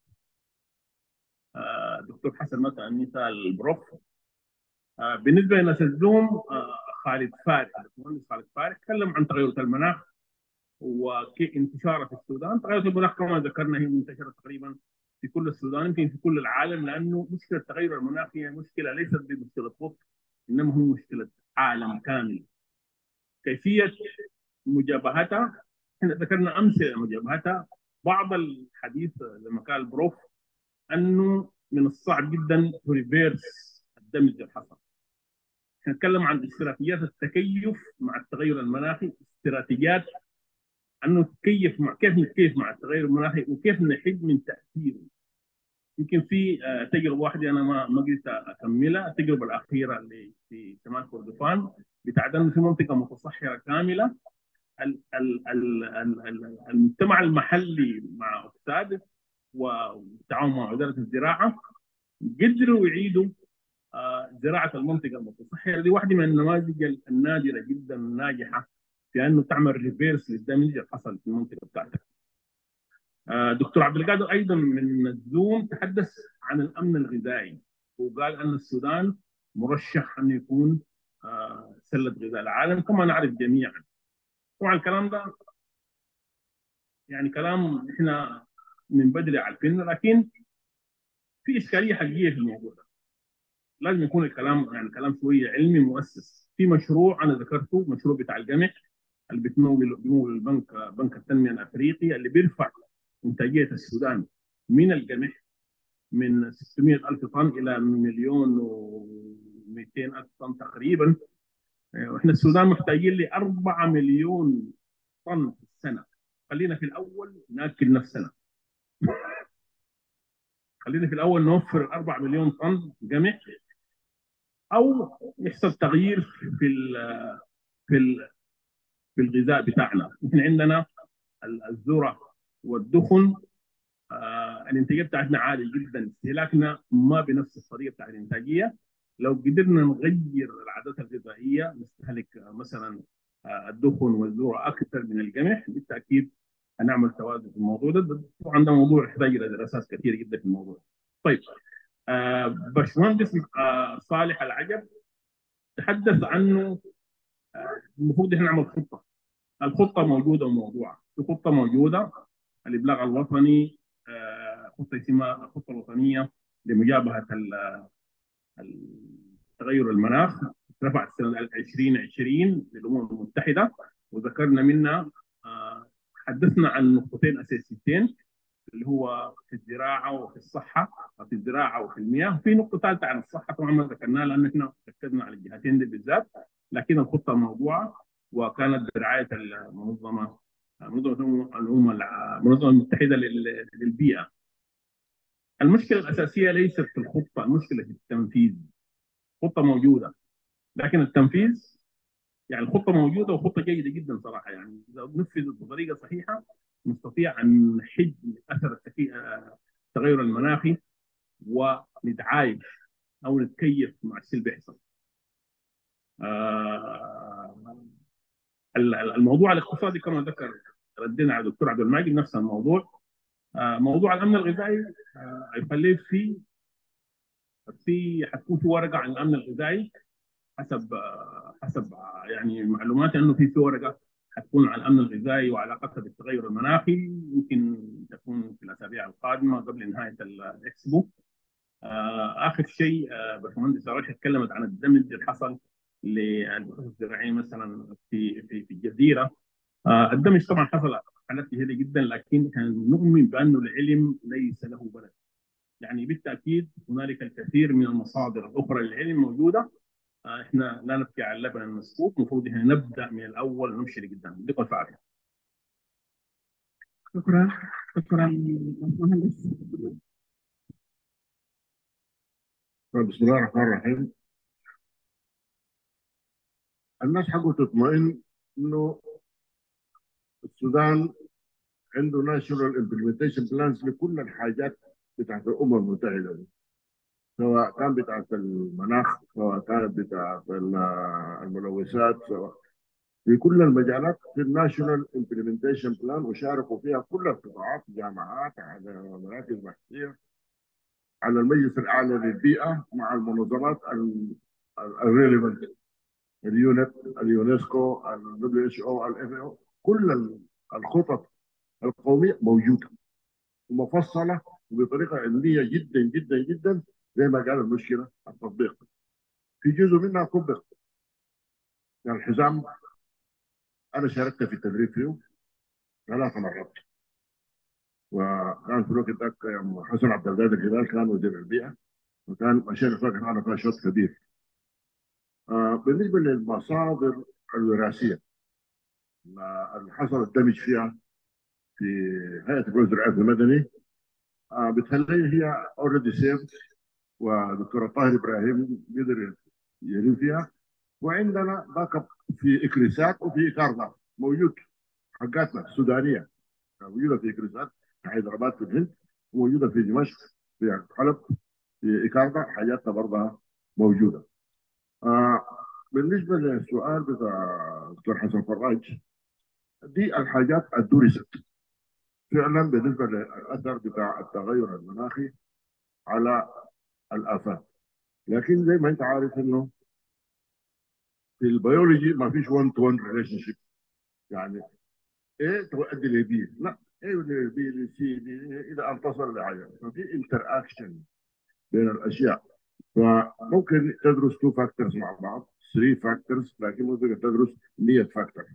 آه، دكتور حسن مثلا مثال البروف آه، بالنسبه لناس الزوم آه، خالد فارس المهندس خالد فارس تكلم عن تغيرات المناخ وكيف انتشاره في السودان تغيرات المناخ كما ذكرنا هي منتشره تقريبا في كل السودان يمكن في كل العالم لانه مشكله تغير المناخ هي مشكله ليست بمشكله قطر انما هو مشكله عالم كامل كيفيه مجابهتها احنا ذكرنا امثله مجابهتها بعض الحديث لما قال البروف انه من الصعب جدا ريفيرس الدمج اللي حصل نتكلم عن استراتيجيات التكيف مع التغير المناخي استراتيجيات انه تكيف مع كيف نتكيف مع التغير المناخي وكيف نحد من تاثيره يمكن في آه، تجربه واحده انا ما ما قدرت اكملها التجربه الاخيره اللي في شمال كردفان بتاعت انه في منطقه متصحره كامله ال- ال- ال- ال- ال- المجتمع المحلي مع اكساد والتعاون مع وزاره الزراعه قدروا يعيدوا آه، زراعه المنطقه المتصحره دي واحده من النماذج النادره جدا الناجحه في انه تعمل ريفيرس للدمج اللي حصل في المنطقه بتاعتك. آه، دكتور عبد القادر ايضا من الزوم تحدث عن الامن الغذائي وقال ان السودان مرشح ان يكون آه، سله غذاء العالم كما نعرف جميعا. طبعا الكلام ده يعني كلام احنا من بدري عارفينه لكن في اشكاليه حقيقيه في الموضوع ده. لازم يكون الكلام يعني كلام شويه علمي مؤسس. في مشروع انا ذكرته مشروع بتاع القمح اللي بتمول بيمول البنك بنك التنميه الافريقي اللي بيرفع انتاجيه السودان من القمح من 600 الف طن الى مليون و200 الف طن تقريبا احنا السودان محتاجين ل 4 مليون طن في السنه خلينا في الاول ناكل نفسنا خلينا في الاول نوفر 4 مليون طن قمح او يحصل تغيير في ال في ال في الغذاء بتاعنا احنا عندنا الذره والدخن آه الانتاجيه بتاعتنا عاليه جدا استهلاكنا ما بنفس الطريقه بتاع الانتاجيه لو قدرنا نغير العادات الغذائيه نستهلك مثلا آه الدخن والذره اكثر من القمح بالتاكيد هنعمل توازن في الموضوع ده طبعا ده موضوع يحتاج الى دراسات كثيره جدا في الموضوع طيب آه باشمهندس آه صالح العجب تحدث عنه آه المفروض احنا نعمل خطه الخطه موجوده وموضوعه في خطه موجوده الابلاغ الوطني خطه اسمها الخطه الوطنيه لمجابهه تغير المناخ رفعت سنه 2020 للامم المتحده وذكرنا منها حدثنا عن نقطتين اساسيتين اللي هو في الزراعه وفي الصحه في الزراعه وفي المياه وفي نقطه ثالثه عن الصحه طبعا ما ذكرناها لان احنا ركزنا على الجهتين دي بالذات لكن الخطه موضوعه وكانت برعايه المنظمه منظمه الامم المنظمه المتحده للبيئه. المشكله الاساسيه ليست في الخطه، المشكله في التنفيذ. خطه موجوده لكن التنفيذ يعني الخطه موجوده وخطه جيده جدا صراحه يعني اذا نفذت بطريقه صحيحه نستطيع ان نحد اثر التغير المناخي ونتعايش او نتكيف مع الشيء اللي بيحصل. آه الموضوع الاقتصادي كما ذكر ردينا على الدكتور عبد الماجد نفس الموضوع آه موضوع الامن الغذائي آه يخليه في في حتكون في ورقه عن الامن الغذائي حسب آه حسب يعني معلوماتي انه في في ورقه حتكون عن الامن الغذائي وعلاقتها بالتغير المناخي يمكن تكون في الاسابيع القادمه قبل نهايه الاكسبو اخر شيء باشمهندس رشا تكلمت عن الدمج اللي حصل للبحوث الزراعيه مثلا في في في الجزيره آه الدمج طبعا حصل حالات كثيره جدا لكن كان نؤمن بانه العلم ليس له بلد يعني بالتاكيد هنالك الكثير من المصادر الاخرى للعلم موجوده آه احنا لا نبكي على اللبن المسكوب المفروض احنا نبدا من الاول ونمشي لقدام يعطيكم العافيه شكرا شكرا مهندس بسم الله الرحمن الرحيم الناس حقه تطمئن انه السودان عنده ناشونال امبلمنتيشن بلانز لكل الحاجات بتاعت الامم المتحده دي سواء كان بتاعت المناخ سواء كانت بتاعت الملوثات سواء في كل المجالات في الناشونال امبلمنتيشن بلان وشاركوا فيها كل القطاعات جامعات على مراكز بحثيه على المجلس الاعلى للبيئه مع المنظمات الريليفنت اليونت اليونسكو الدبليو اتش او الاف او كل الخطط القوميه موجوده ومفصله وبطريقه علميه جدا جدا جدا زي ما قال المشكله التطبيق في جزء منها طبق يعني الحزام انا شاركت في التدريب فيه ثلاث مرات وكان في الوقت ذاك حسن عبد القادر الهلال كان وزير البيئه وكان مشينا فيها كان فيها شوط كبير آه بالنسبه للمصادر الوراثيه اللي حصل الدمج فيها في هيئه البحوث الزراعيه المدني آه بتخلي هي اوريدي سيف ودكتور طاهر ابراهيم قدر يلم فيها وعندنا باك اب في اكريسات وفي كاردا موجود حقاتنا السودانيه موجوده في اكريسات في حيدرباد في الهند وموجوده في دمشق في حلب في إكاردا حاجاتنا برضها موجوده. آه بالنسبه للسؤال بتاع دكتور حسن فراج دي الحاجات الدرست فعلا بالنسبه للاثر بتاع التغير المناخي على الافات لكن زي ما انت عارف انه في البيولوجي ما فيش 1 تو 1 ريليشن شيب يعني ايه تؤدي لبي لا ايه لبي لسي الى ان تصل لحاجه ففي انتر اكشن بين الاشياء فممكن تدرس تو فاكتورز مع بعض 3 فاكتورز لكن ممكن تدرس 100 فاكتور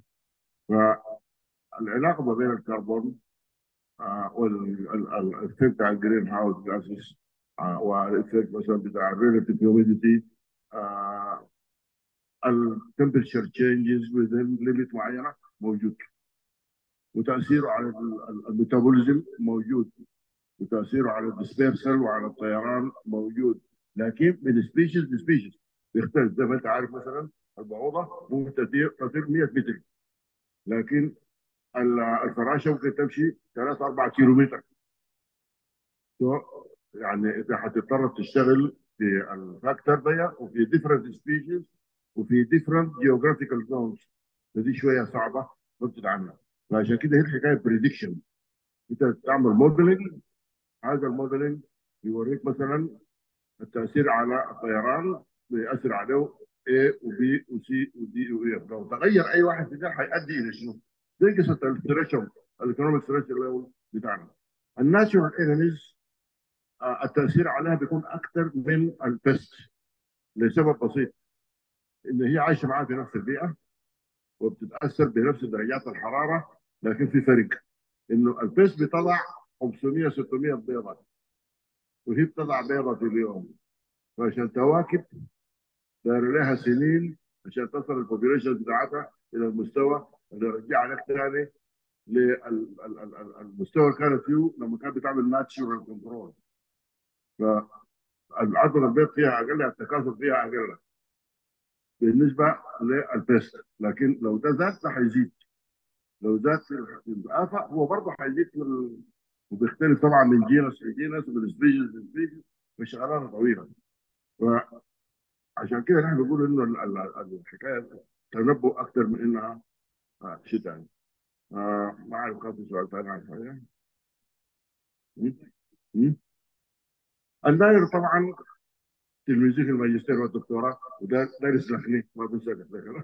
فالعلاقه ما بين الكربون آه والافكت بتاع الجرين هاوس جاسز آه والافكت مثلا بتاع الريلاتيف هيوميديتي آه temperature changes within limit معينه موجود وتاثيره على الميتابوليزم موجود وتاثيره على الديسبيرسل وعلى الطيران موجود لكن من سبيشيز لسبيشيز بيختلف زي ما انت عارف مثلا البعوضه ممكن تطير تطير 100 متر لكن الفراشه ممكن تمشي 3 4 كيلو متر يعني انت هتضطر تشتغل في الفاكتور ده وفي ديفرنت سبيشيز وفي ديفرنت جيوغرافيكال زونز فدي شويه صعبه ضبط عنها فعشان كده هي الحكايه بريدكشن انت تعمل موديلنج هذا الموديلنج يوريك مثلا التاثير على الطيران بيأثر عليه A وB وC وD وE لو تغير اي واحد في ده هيؤدي الى شنو؟ زي قصه الثريشولد الايكونوميك ثريشولد بتاعنا الناتشورال انيميز التاثير عليها بيكون اكثر من البست لسبب بسيط ان هي عايشه معاها في نفس البيئه وبتتاثر بنفس درجات الحراره لكن في فرق انه البست بيطلع 500 600 بيضه وهي بتطلع بيضه في اليوم فعشان تواكب دار لها سنين عشان تصل البوبيوليشن بتاعتها الى المستوى اللي يرجعها لك ثاني للمستوى اللي كانت فيه لما كانت بتعمل ناتشورال كنترول فالعدد البيض فيها اقل التكاثر فيها اقل بالنسبه للبيست لكن لو ده زاد ده هيزيد لو زاد في الآفة هو برضه هيزيد في ال... وبيختلف طبعا من جينس لجينس ومن سبيشيز لسبيشيز فشغلانه طويله وعشان كده نحن بنقول انه ال- ال- الحكايه تنبؤ اكثر من انها آه شيء ثاني آه ما اعرف كان في سؤال ثاني عن حاجه م? م? الداير طبعا تلميذي في الماجستير والدكتوراه وده دارس لخني ما بنسى لك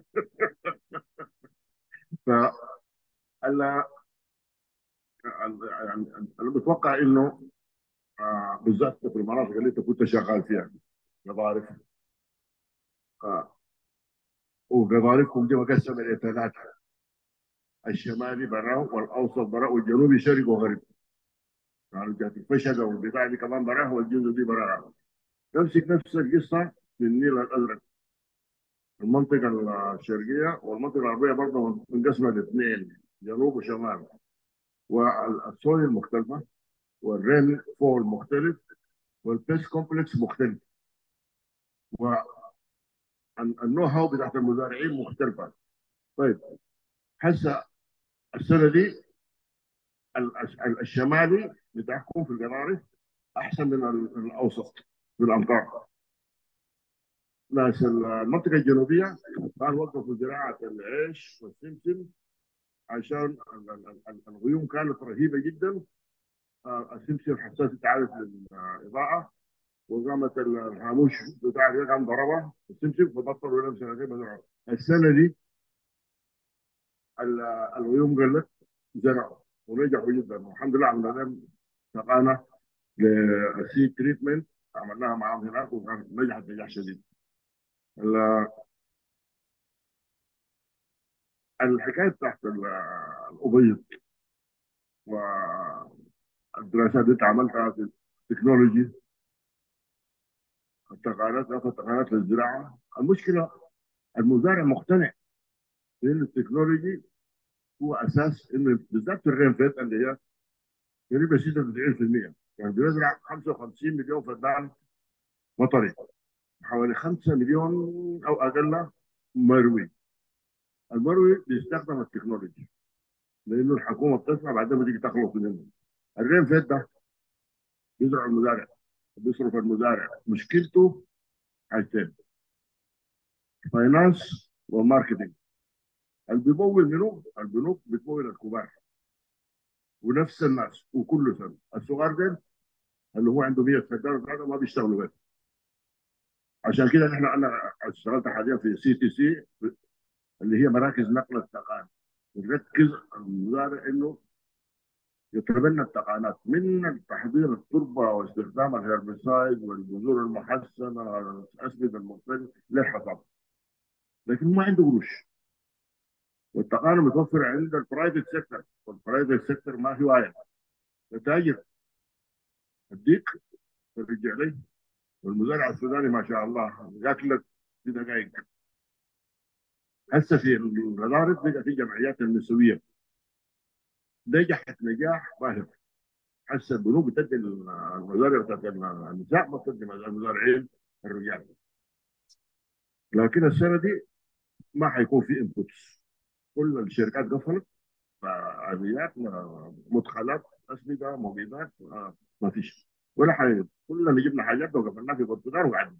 ف ال- ال- يعني انا بتوقع انه آه بالذات في المناطق اللي انت كنت شغال فيها قضارف آه وقضارفكم دي مقسمه الى ثلاثه الشمالي براه والاوسط براه والجنوبي شرق وغرب يعني جات الفشل والبتاع دي كمان براه والجزء دي براه نمسك نفس القصه في النيل الازرق المنطقه الشرقيه والمنطقه الغربيه برضه منقسمه لاثنين جنوب وشمال والسويل مختلفه والرين فول مختلف والبيس كومبلكس مختلف والنو هاو بتاعت المزارعين مختلفه طيب هسه السنه دي ال- ال- الشمالي بتاعكم في القراري احسن من ال- الاوسط في الامطار ناس المنطقه الجنوبيه كانوا وقفوا زراعه العيش والسمسم عشان ال- ال- ال- الغيوم كانت رهيبه جدا آه، السمسم حساس تعرف للاضاءه وقامت الهاموش بتاع ده قام ضربها السمسم فبطلوا لهم سنتين بزرعوا السنه دي ال- الغيوم قلت زرعوا ونجحوا جدا والحمد لله عملنا لهم سقانا للسي تريتمنت عملناها معاهم هناك وكانت نجحت نجاح شديد. ال- الحكايه بتاعت ال- الابيض والدراسات اللي انت عملتها في التكنولوجي التقالات اخذ تقالات للزراعه المشكله المزارع مقتنع بان التكنولوجي هو اساس انه بالذات في الرين فيت اللي هي تقريبا 96% يعني بيزرع 55 مليون فدان مطري حوالي 5 مليون او اقل مروي المروي بيستخدم التكنولوجي لانه الحكومه بتصنع بعدين بتيجي تخلص منه الرين فيت ده بيزرع المزارع بيصرف المزارع مشكلته حاجتين فاينانس والماركتينج اللي بيمول منه البنوك بتمول الكبار ونفس الناس وكل سنه الصغار ده اللي هو عنده 100 فدان هذا ما بيشتغلوا بيه عشان كده نحن انا اشتغلت حاليا في سي تي سي اللي هي مراكز نقل التقان نركز المزارع انه يتبنى التقانات من تحضير التربه واستخدام الهربسايد والبذور المحسنه والاسمده المختلفه للحصاد لكن ما عنده قروش والتقانه متوفره عند البرايفت سيكتور والبرايفت سيكتور ما في واعي تاجر اديك ترجع لي والمزارع السوداني ما شاء الله ياكلك في دقائق هسه في المدارس بقى في جمعيات النسويه نجحت نجاح باهر هسه البنوك بتدي المزارع بتاعت النساء ما بتدي المزارعين الرجال لكن السنه دي ما حيكون في انبوتس كل الشركات قفلت فعمليات مدخلات اسمده مبيدات آه، ما فيش ولا حاجه كلنا جبنا حاجات وقفلناها في البرتقال وقعدنا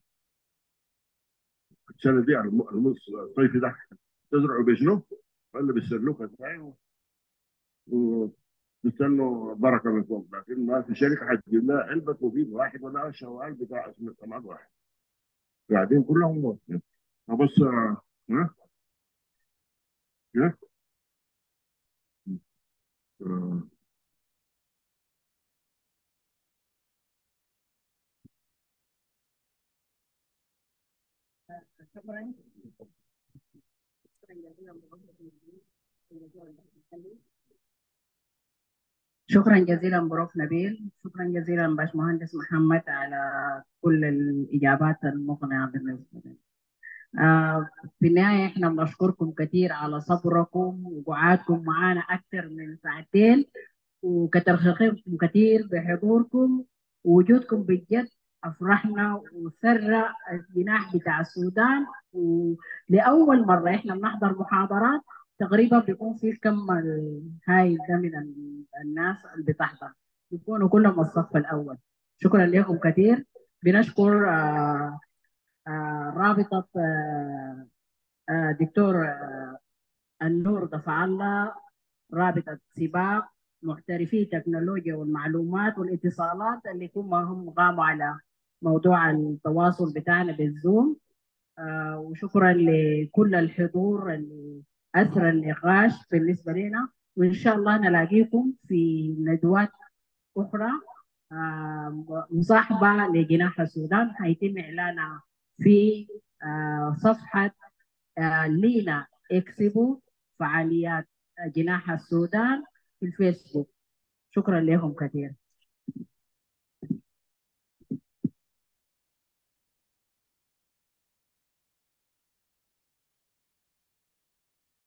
السنه دي الم- الموس الصيف ده تزرعوا بشنو؟ ولا بالسلوكه ازاي وتستنوا بركه من فوق لكن ما في شركه حتجيب لها علبه مفيد واحد ولا شوال بتاع اسمه كمان واحد قاعدين كلهم موجودين بس آه، ها ها آه، شكرا شكرا جزيلا بروف نبيل شكرا جزيلا باشمهندس محمد على كل الاجابات المقنعه بالنسبه لنا آه في النهايه احنا بنشكركم كثير على صبركم وقعدكم معنا اكثر من ساعتين وكتر خيركم كثير بحضوركم ووجودكم بجد افرحنا وسر الجناح بتاع السودان ولاول مره احنا بنحضر محاضرات تقريبا بيكون في كم هاي ده من ال- الناس اللي بتحضر بيكونوا كلهم الصف الاول شكرا لكم كثير بنشكر آه آه رابطه آه آه دكتور آه النور دفع الله رابطه سباق محترفي التكنولوجيا والمعلومات والاتصالات اللي هم هم قاموا على موضوع التواصل بتاعنا بالزوم آه وشكرا لكل الحضور اللي اثرى النقاش بالنسبه لنا وان شاء الله نلاقيكم في ندوات اخرى آه مصاحبه لجناح السودان حيتم اعلانها في آه صفحه آه لينا اكسبو فعاليات جناح السودان في الفيسبوك شكرا لكم كثير